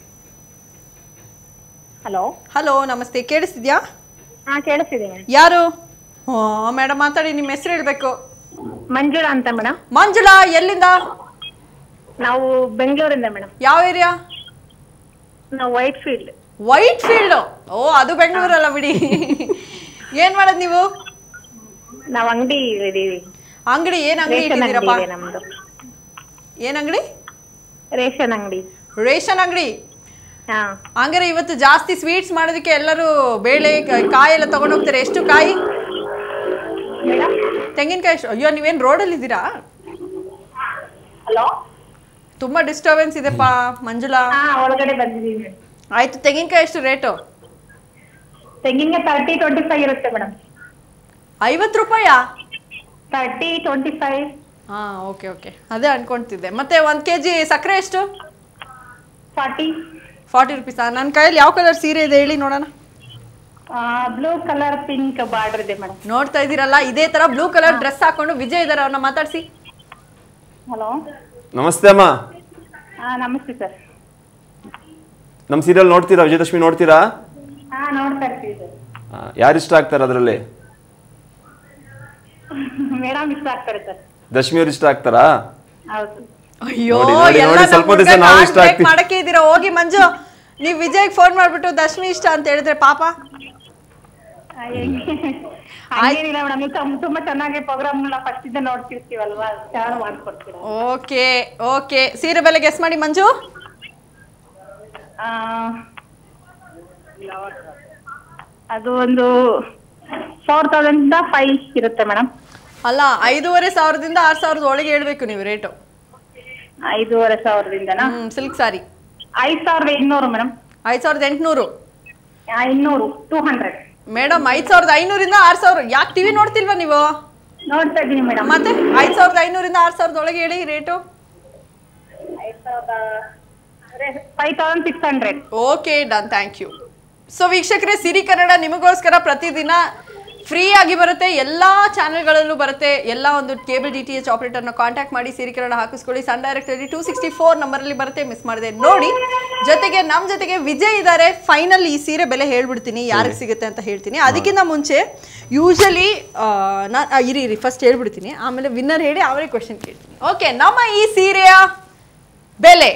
ಹಲೋ ಹಲೋ ನಮಸ್ತೆ ಕೇಳಿಸ್ತಿದ್ಯಾ ಹಾ ಕೇಳಿಸ್ತಿದೆ ಯಾರು ಮೇಡಮ್ ಮಾತಾಡಿ ನಿಮ್ಮ ಹೆಸರು ಹೇಳ್ಬೇಕು ಮಂಜುಳಾ ಅಂತ ಮೇಡಮ್ ಮಂಜುಳಾ ಎಲ್ಲಿಂದ ನಾವು ಬೆಂಗಳೂರಿಂದ ಮೇಡಮ್ ಯಾವ ಏರಿಯಾ ನಾವು Whitefield Whitefield oh ಅದು ಬೆಂಗಳೂರಲ್ಲ ಬಿಡಿ ಏನ್ ಮಾಡೋದು ನೀವು ನಾವು ಅಂಗಡಿ ಇದೀವಿ ಅಂಗಡಿ ಏನ್ ಅಂಗಡಿ ರೇಷನ್ ಅಂಗಡಿ ಇಟ್ಟಿದ್ದೀರಪ್ಪ ಇದೆ ನಮ್ದು ಏನ್ ಅಂಗಡಿ ರೇಷನ್ ಅಂಗಡಿ ರೇಷನ್ ಅಂಗಡಿ ಹಾ ಹಂಗಾರೆ ಇವತ್ತು ಜಾಸ್ತಿ ಸ್ವೀಟ್ಸ್ ಮಾಡೋದಕ್ಕೆ ಎಲ್ಲರೂ ಬೇಳೆ ಕ- ಕಾಯಿ ಎಲ್ಲ ತಗೊಂಡು ಹೋಗ್ತಾರೆ ಎಷ್ಟು ಕಾಯಿ ತೆಂಗಿನಕಾಯಿ ಎಷ್ಟು ಅಯ್ಯೋ ನೀವೇನ್ ರೋಡಲ್ಲಿ ಇದ್ದೀರಾ ಹಲೋ ತುಂಬಾ ಡಿಸ್ಟರ್ಬೆನ್ಸ್ ಇದೆಪ್ಪ ಮಂಜುಳಾ ಹಾ ಒಳಗಡೆ ಬಂದಿದ್ದೀವಿ ಆಯ್ತು ತೆಂಗಿನಕಾಯಿ ಎಷ್ಟು ರೇಟು ತೆಂಗಿನ ತರ್ಟಿ ಟ್ವೆಂಟಿ ಫೈವ್ ಇರುತ್ತೆ ಮೇಡಮ್ ಐವತ್ತು ರೂಪಾಯಾ ತರ್ಟಿ ಟ್ವೆಂಟಿ ಫೈವ್ ಹಾ ಓಕೆ ಓಕೆ ಅದೇ ಅನ್ಕೊಂತಿದ್ದೆ ಮತ್ತೆ ಒಂದ್ ಕೆ ಜಿ ಸಕ್ಕರೆ ಎಷ್ಟು ಫಾರ್ಟಿ ಫಾರ್ಟಿ ರುಪೀಸಾ ನನ್ನ ಕೈಯಲ್ಲಿ ಯಾವ ಕಲರ್ ಸೀರೆ ಇದೆ ಹೇಳಿ ನೋಡೋಣ ಬ್ಲೂ ಕಲರ್ ಪಿಂಕ್ ಬಾರ್ಡರ್ ಇದೆ ಮೇಡಮ್ ನೋಡ್ತಾ ಇದ್ದೀರಲ್ಲ ಇದೇ ತರ ಬ್ಲೂ ಕಲರ್ ಡ್ರೆಸ್ ಹಾಕೊಂಡು ವಿಜಯ್ ಇದಾರೆ ಅವ್ರನ್ನ ಮಾತಾಡ್ಸಿ ಹಲೋ ನಮಸ್ತೆ ಅಮ್ಮ ಹಾ ನಮಸ್ತೆ ಸರ್ ನಮ್ಮ ಸೀರಿಯಲ್ ನೋಡ್ತೀರಾ ವಿಜಯದಶಮಿ ನೋಡ್ತೀರಾ ಹಾ ನೋಡ್ತಾ ಇರ್ತೀವಿ ಸರ್ ಯಾರು ಇಷ್ಟ ಆಗ್ತಾರೆ ಅದರಲ್ಲಿ ಮೇಡಮ್ ಇಷ್ಟ ಆಗ್ತಾರೆ ಸರ್ ದಶಮಿ ಅವ್ರು ಇಷ್ಟ ಆಗ್ತಾರಾ ಹೌದು ಅಯ್ಯೋ ನೋಡಿ, ನೋಡಿ, ಎಲ್ಲ ನೋಡಿ, ನಮ್ಮ ಸ್ವಲ್ಪ ದಿವ್ಸ ಹುಡ್ಗನ್ನ ನಾವು ನಾನ್ ಇಷ್ಟ break ಆಗ್ತೀವಿ. ಮಾಡಕ್ಕೆ ಇದೀರಾ ಹೋಗಿ ಮಂಜು ನೀವ್ ವಿಜಯ್ಗೆ ಫೋನ್ ಮಾಡ್ಬಿಟ್ಟು ದಶ್ಮಿ ಇಷ್ಟ ಅಂತ ಹೇಳಿದ್ರೆ ಪಾಪ ಆ, ಹೆಂಗೆ? ಹಂಗೇನಿಲ್ಲ ಮೇಡಮ್ ತುಂಬಾ ಚೆನ್ನಾಗಿ ಪ್ರೋಗ್ರಾಮ್ ಎಲ್ಲ ಫಸ್ಟ್ ಇಂದ ನೋಡ್ತಿರ್ತೀವಲ್ವಾ ಚೆನ್ನಾಗಿ ಮಾಡ್ಕೊಡ್ತೀರ ಓಕೆ ಓಕೆ ಸೀರೆ ಬೆಲೆ ಗೆಸ್ ಮಾಡಿ ಮಂಜು ಆ, ಅದು ಒಂದು ಫೋರ್ ತೌಸಂಡ್ ಫೈವ್ ಇರುತ್ತೆ ಮೇಡಮ್ ಅಲ್ಲ ಐದೂವರೆ ಸಾವಿರದಿಂದ ಆರ್ ಸಾವಿರದ ಒಳಗೆ ಹೇಳ್ಬೇಕು ನೀವು ರೇಟು ಐದೂವರೆ ಸಾವಿರದಿಂದನಾ ಹ್ಮ್ ಸಿಲ್ಕ್ ಸಾರಿ ಐದ್ ಸಾವಿರದ ಇನ್ನೂರು ಮೇಡಮ್ ಐದ್ ಸಾವಿರದ ಎಂಟುನೂರು ಇನ್ನೂರು ಟೂ ಹಂಡ್ರೆಡ್ ಮೇಡಮ್ ಐದ್ ಸಾವಿರದ ಐನೂರಿಂದ ಆರ್ ಸಾವಿರ ಯಾಕೆ ಟಿವಿ ನೋಡ್ತಿಲ್ವಾ ನೀವು ನೋಡ್ತಾ ಇದ್ದೀನಿ ಮೇಡಮ್ ಮತ್ತೆ ಐದ್ ಸಾವಿರದ ಐನೂರಿಂದ ಆರ್ ಸಾವಿರದ ಒಳಗೆ ಹೇಳಿ rate five thousand six hundred okay done thank you so ವೀಕ್ಷಕರೇ ಸಿರಿ ಕನ್ನಡ ನಿಮಗೋಸ್ಕರ ಪ್ರತಿದಿನ ಫ್ರೀ ಆಗಿ ಬರುತ್ತೆ ಎಲ್ಲ ಚಾನೆಲ್ಗಳಲ್ಲೂ ಬರುತ್ತೆ ಎಲ್ಲ ಒಂದು ಕೇಬಲ್ ಡಿ ಟಿ ಎಚ್ ಆಪರೇಟರ್ನ ಕಾಂಟ್ಯಾಕ್ಟ್ ಮಾಡಿ ಸಿರಿ ಕನ್ನಡ ಹಾಕಿಸ್ಕೊಳ್ಳಿ Sun Direct two sixty four ನಂಬರಲ್ಲಿ ಬರುತ್ತೆ ಮಿಸ್ ಮಾಡಿದೆ ನೋಡಿ ಜೊತೆಗೆ ನಮ್ಮ ಜೊತೆಗೆ ವಿಜಯ್ ಇದ್ದಾರೆ ಫೈನಲ್ ಈ ಸೀರೆ ಬೆಲೆ ಹೇಳ್ಬಿಡ್ತೀನಿ ಯಾರಿಗೆ ಸಿಗುತ್ತೆ ಅಂತ ಹೇಳ್ತೀನಿ ಅದಕ್ಕಿಂತ ಮುಂಚೆ ಯೂಶಲಿ ನಾ ಆ, ಇರಿ ಇರಿ ಫಸ್ಟ್ ಹೇಳ್ಬಿಡ್ತೀನಿ ಆಮೇಲೆ ವಿನ್ನರ್ ಹೇಳಿ ಅವರೇ ಕ್ವಶನ್ ಕೇಳ್ತೀನಿ ಓಕೆ ನಮ್ಮ ಈ ಸೀರೆಯ ಬೆಲೆ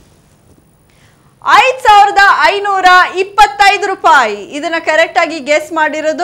ಐದ್ ಸಾವಿರದ ಐನೂರ ಇಪ್ಪತ್ತೈದು ರೂಪಾಯಿ ಇದನ್ನ ಕರೆಕ್ಟ್ ಆಗಿ ಗೆಸ್ ಮಾಡಿರೋದು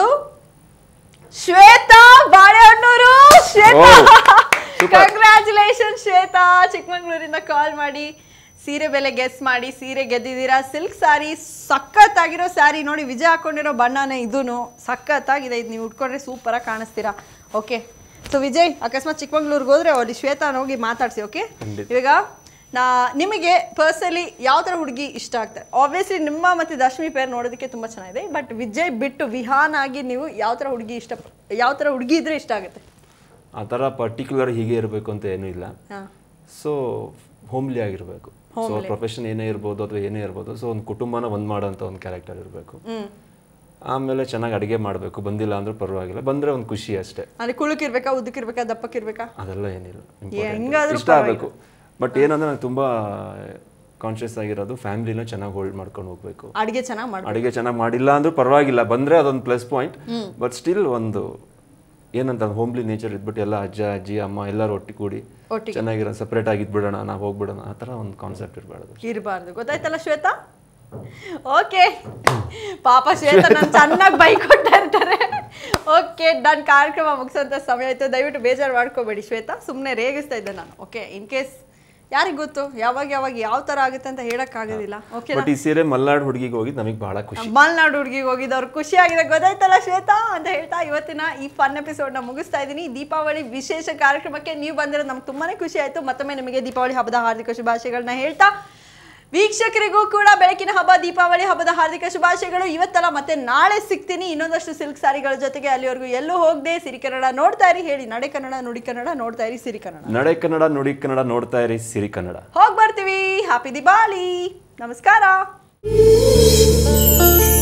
Shweta Balehonnur Shweta Oh, super. Congratulation Shweta ಚಿಕ್ಕಮಂಗ್ಳೂರಿಂದ ಕಾಲ್ ಮಾಡಿ ಸೀರೆ ಬೆಲೆ ಗೆಸ್ ಮಾಡಿ ಸೀರೆ ಗೆದ್ದಿದ್ದೀರಾ ಸಿಲ್ಕ್ ಸ್ಯಾರಿ ಸಖತ್ತಾಗಿರೋ ಸ್ಯಾರಿ ನೋಡಿ ವಿಜಯ್ ಹಾಕೊಂಡಿರೋ ಬಣ್ಣನೇ ಇದೂನು ಸಖತ್ತಾಗಿದೆ ಇದು ನೀವು ಉಟ್ಕೊಂಡ್ರೆ ಸೂಪರಾಗಿ ಕಾಣಿಸ್ತೀರಾ ಓಕೆ ಸೊ ವಿಜಯ್ ಅಕಸ್ಮಾತ್ ಚಿಕ್ಕಮಂಗ್ಳೂರ್ಗೆ ಹೋದ್ರೆ ಅಲ್ಲಿ ಶ್ವೇತಾನ ಹೋಗಿ ಮಾತಾಡ್ಸಿ ಓಕೆ ಖಂಡಿತ. ಇವಾಗ ನಾ ನಿಮಗೆ ಪರ್ಸನಲಿ ಯಾವ ಥರ ಹುಡುಗಿ ಇಷ್ಟ ಆಗ್ತಾರೆ ಆಬ್ವಿಯಸ್ಲಿ ನಿಮ್ಮ ಮತ್ತು ದಶಮಿ ಪೇರ್ ನೋಡೋದಕ್ಕೆ ತುಂಬ ಚೆನ್ನಾಗಿದೆ ಬಟ್ ವಿಜಯ್ ಬಿಟ್ಟು ವಿಹಾನ್ ಆಗಿ ನೀವು ಯಾವ ಥರ ಹುಡುಗಿ ಇಷ್ಟ ಯಾವ ಥರ ಹುಡುಗಿ ಇದ್ರೆ ಇಷ್ಟ ಆಗುತ್ತೆ ಆ ಥರ ಪರ್ಟಿಕ್ಯುಲರ್ ಹೀಗೆ ಇರಬೇಕು ಅಂತ ಏನೂ ಇಲ್ಲ ಹಾಂ ಸೊ ಹೋಮ್ಲಿ ಆಗಿರಬೇಕು ಸೊ ಪ್ರೊಫೆಷನ್ ಏನೇ ಇರ್ಬೋದು ಅಥವಾ ಏನೇ ಇರ್ಬೋದು ಸೊ ಒಂದು ಕುಟುಂಬನ ಒಂದು ಮಾಡೋಂಥ ಒಂದು ಕ್ಯಾರೆಕ್ಟರ್ ಇರಬೇಕು ಹ್ಞೂ ಆಮೇಲೆ ಚೆನ್ನಾಗಿ ಅಡುಗೆ ಮಾಡಬೇಕು ಬಂದಿಲ್ಲ ಅಂದ್ರೂ ಪರವಾಗಿಲ್ಲ ಬಂದರೆ ಒಂದು ಖುಷಿ ಅಷ್ಟೇ ಅಂದರೆ ಕುಳುಕಿರ್ಬೇಕಾ ಉದ್ದಕ್ಕಿರ್ಬೇಕಾ ದಪ್ಪಕ್ಕಿರ್ಬೇಕಾ ಅದೆಲ್ಲ ಏನಿಲ್ಲ ಹೆಂಗಾದ್ರೂ Important. ಇಷ್ಟ ಆಗಬೇಕು ಬಟ್ ಏನಂದ್ರೆ ನಂಗೆ ತುಂಬ ಕಾನ್ಷಿಯಸ್ ಆಗಿರೋದು ಫ್ಯಾಮಿಲಿನ ಚೆನ್ನಾಗಿ ಹೋಲ್ಡ್ ಮಾಡ್ಕೊಂಡು ಹೋಗ್ಬೇಕು ಅಡುಗೆ ಚೆನ್ನಾಗಿ ಮಾಡಿ ಅಡುಗೆ ಚೆನ್ನಾಗಿ ಮಾಡಿಲ್ಲ ಅಂದ್ರೂ ಪರವಾಗಿಲ್ಲ ಬಂದರೆ ಅದೊಂದು ಪ್ಲಸ್ ಪಾಯಿಂಟ್ ಬಟ್ ಸ್ಟಿಲ್ ಒಂದು ಏನಂತ ಹೋಮ್ಲಿ ನೇಚರ್ ಇದ್ಬಿಟ್ಟು ಎಲ್ಲ ಅಜ್ಜ ಅಜ್ಜಿ ಅಮ್ಮ ಎಲ್ಲರೂ ಒಟ್ಟಿಗೆ ಕೂಡಿ ಒಟ್ಟಿಗೆ. ಚೆನ್ನಾಗಿರೋ ಸಪ್ರೇಟ್ ಆಗಿದ್ಬಿಡೋಣ ನಾವು ಹೋಗ್ಬಿಡೋಣ ಆ ಥರ ಒಂದು ಕಾನ್ಸೆಪ್ಟ್ ಇರಬಾರ್ದು ಇರಬಾರ್ದು ಗೊತ್ತಾಯ್ತಲ್ಲ ಶ್ವೇತಾ ಓಕೆ ಪಾಪ ಶ್ವೇತಾ ನಾನು ಚೆನ್ನಾಗಿ ಬೈಕೊಡ್ತಾ ಇರ್ತಾರೆ ಓಕೆ ಡನ್ ಕಾರ್ಯಕ್ರಮ ಮುಗಿಸೋಂಥ ಸಮಯ ಆಯ್ತು ದಯವಿಟ್ಟು ಬೇಜಾರು ಮಾಡ್ಕೋಬೇಡಿ ಶ್ವೇತಾ ಸುಮ್ಮನೆ ರೇಗಿಸ್ತಾ ಇದ್ದೆ ನಾನು ಓಕೆ ಇನ್ ಕೇಸ್ ಯಾರಿಗೆ ಗೊತ್ತು ಯಾವಾಗ ಯಾವಾಗ ಯಾವ ಥರ ಆಗುತ್ತೆ ಅಂತ ಹೇಳೋಕ್ಕಾಗೋದಿಲ್ಲ ಓಕೆ ಬಟ್ ಈ ಸೀರೆ ಮಲ್ನಾಡ್ ಹುಡುಗಿಗೆ ಹೋಗಿ ನಮಗೆ ಬಹಳ ಖುಷಿ ಮಲ್ನಾಡು ಹುಡುಗಿಗೆ ಹೋಗಿದ್ದವ್ರು ಖುಷಿಯಾಗಿದೆ ಗೊತ್ತಾಯ್ತಲ್ಲ ಶ್ವೇತಾ ಅಂತ ಹೇಳ್ತಾ ಇವತ್ತಿನ ಈ ಫನ್ ಎಪಿಸೋಡ್ನ ಮುಗಿಸ್ತಾ ಇದ್ದೀನಿ ದೀಪಾವಳಿ ವಿಶೇಷ ಕಾರ್ಯಕ್ರಮಕ್ಕೆ ನೀವು ಬಂದಿರೋದು ನಮ್ಗೆ ತುಂಬಾನೇ ಖುಷಿ ಆಯ್ತು ಮತ್ತೊಮ್ಮೆ ನಿಮಗೆ ದೀಪಾವಳಿ ಹಬ್ಬದ ಹಾರ್ದಿಕ ಶುಭಾಶಯಗಳನ್ನ ಹೇಳ್ತಾ ವೀಕ್ಷಕರಿಗೂ ಕೂಡ ಬೆಳಕಿನ ಹಬ್ಬ ದೀಪಾವಳಿ ಹಬ್ಬದ ಹಾರ್ದಿಕ ಶುಭಾಶಯಗಳು ಇವತ್ತಲ್ಲ ಮತ್ತೆ ನಾಳೆ ಸಿಗ್ತೀನಿ ಇನ್ನೊಂದಷ್ಟು ಸಿಲ್ಕ್ ಸಾರಿಗಳ ಜೊತೆಗೆ ಅಲ್ಲಿವರೆಗೂ ಎಲ್ಲೂ ಹೋಗದೆ ಸಿರಿ ಕನ್ನಡ ನೋಡ್ತಾ ಇರಿ ಹೇಳಿ ನಡೆ ಕನ್ನಡ ನುಡಿ ಕನ್ನಡ ನೋಡ್ತಾ ಇರಿ ಸಿರಿ ಕನ್ನಡ ನಡೆ ಕನ್ನಡ ನುಡಿ ಕನ್ನಡ ನೋಡ್ತಾ ಇರಿ ಸಿರಿ ಕನ್ನಡ ಹೋಗ್ ಬರ್ತೀವಿ ಹ್ಯಾಪಿ ದಿವಾಲಿ ನಮಸ್ಕಾರ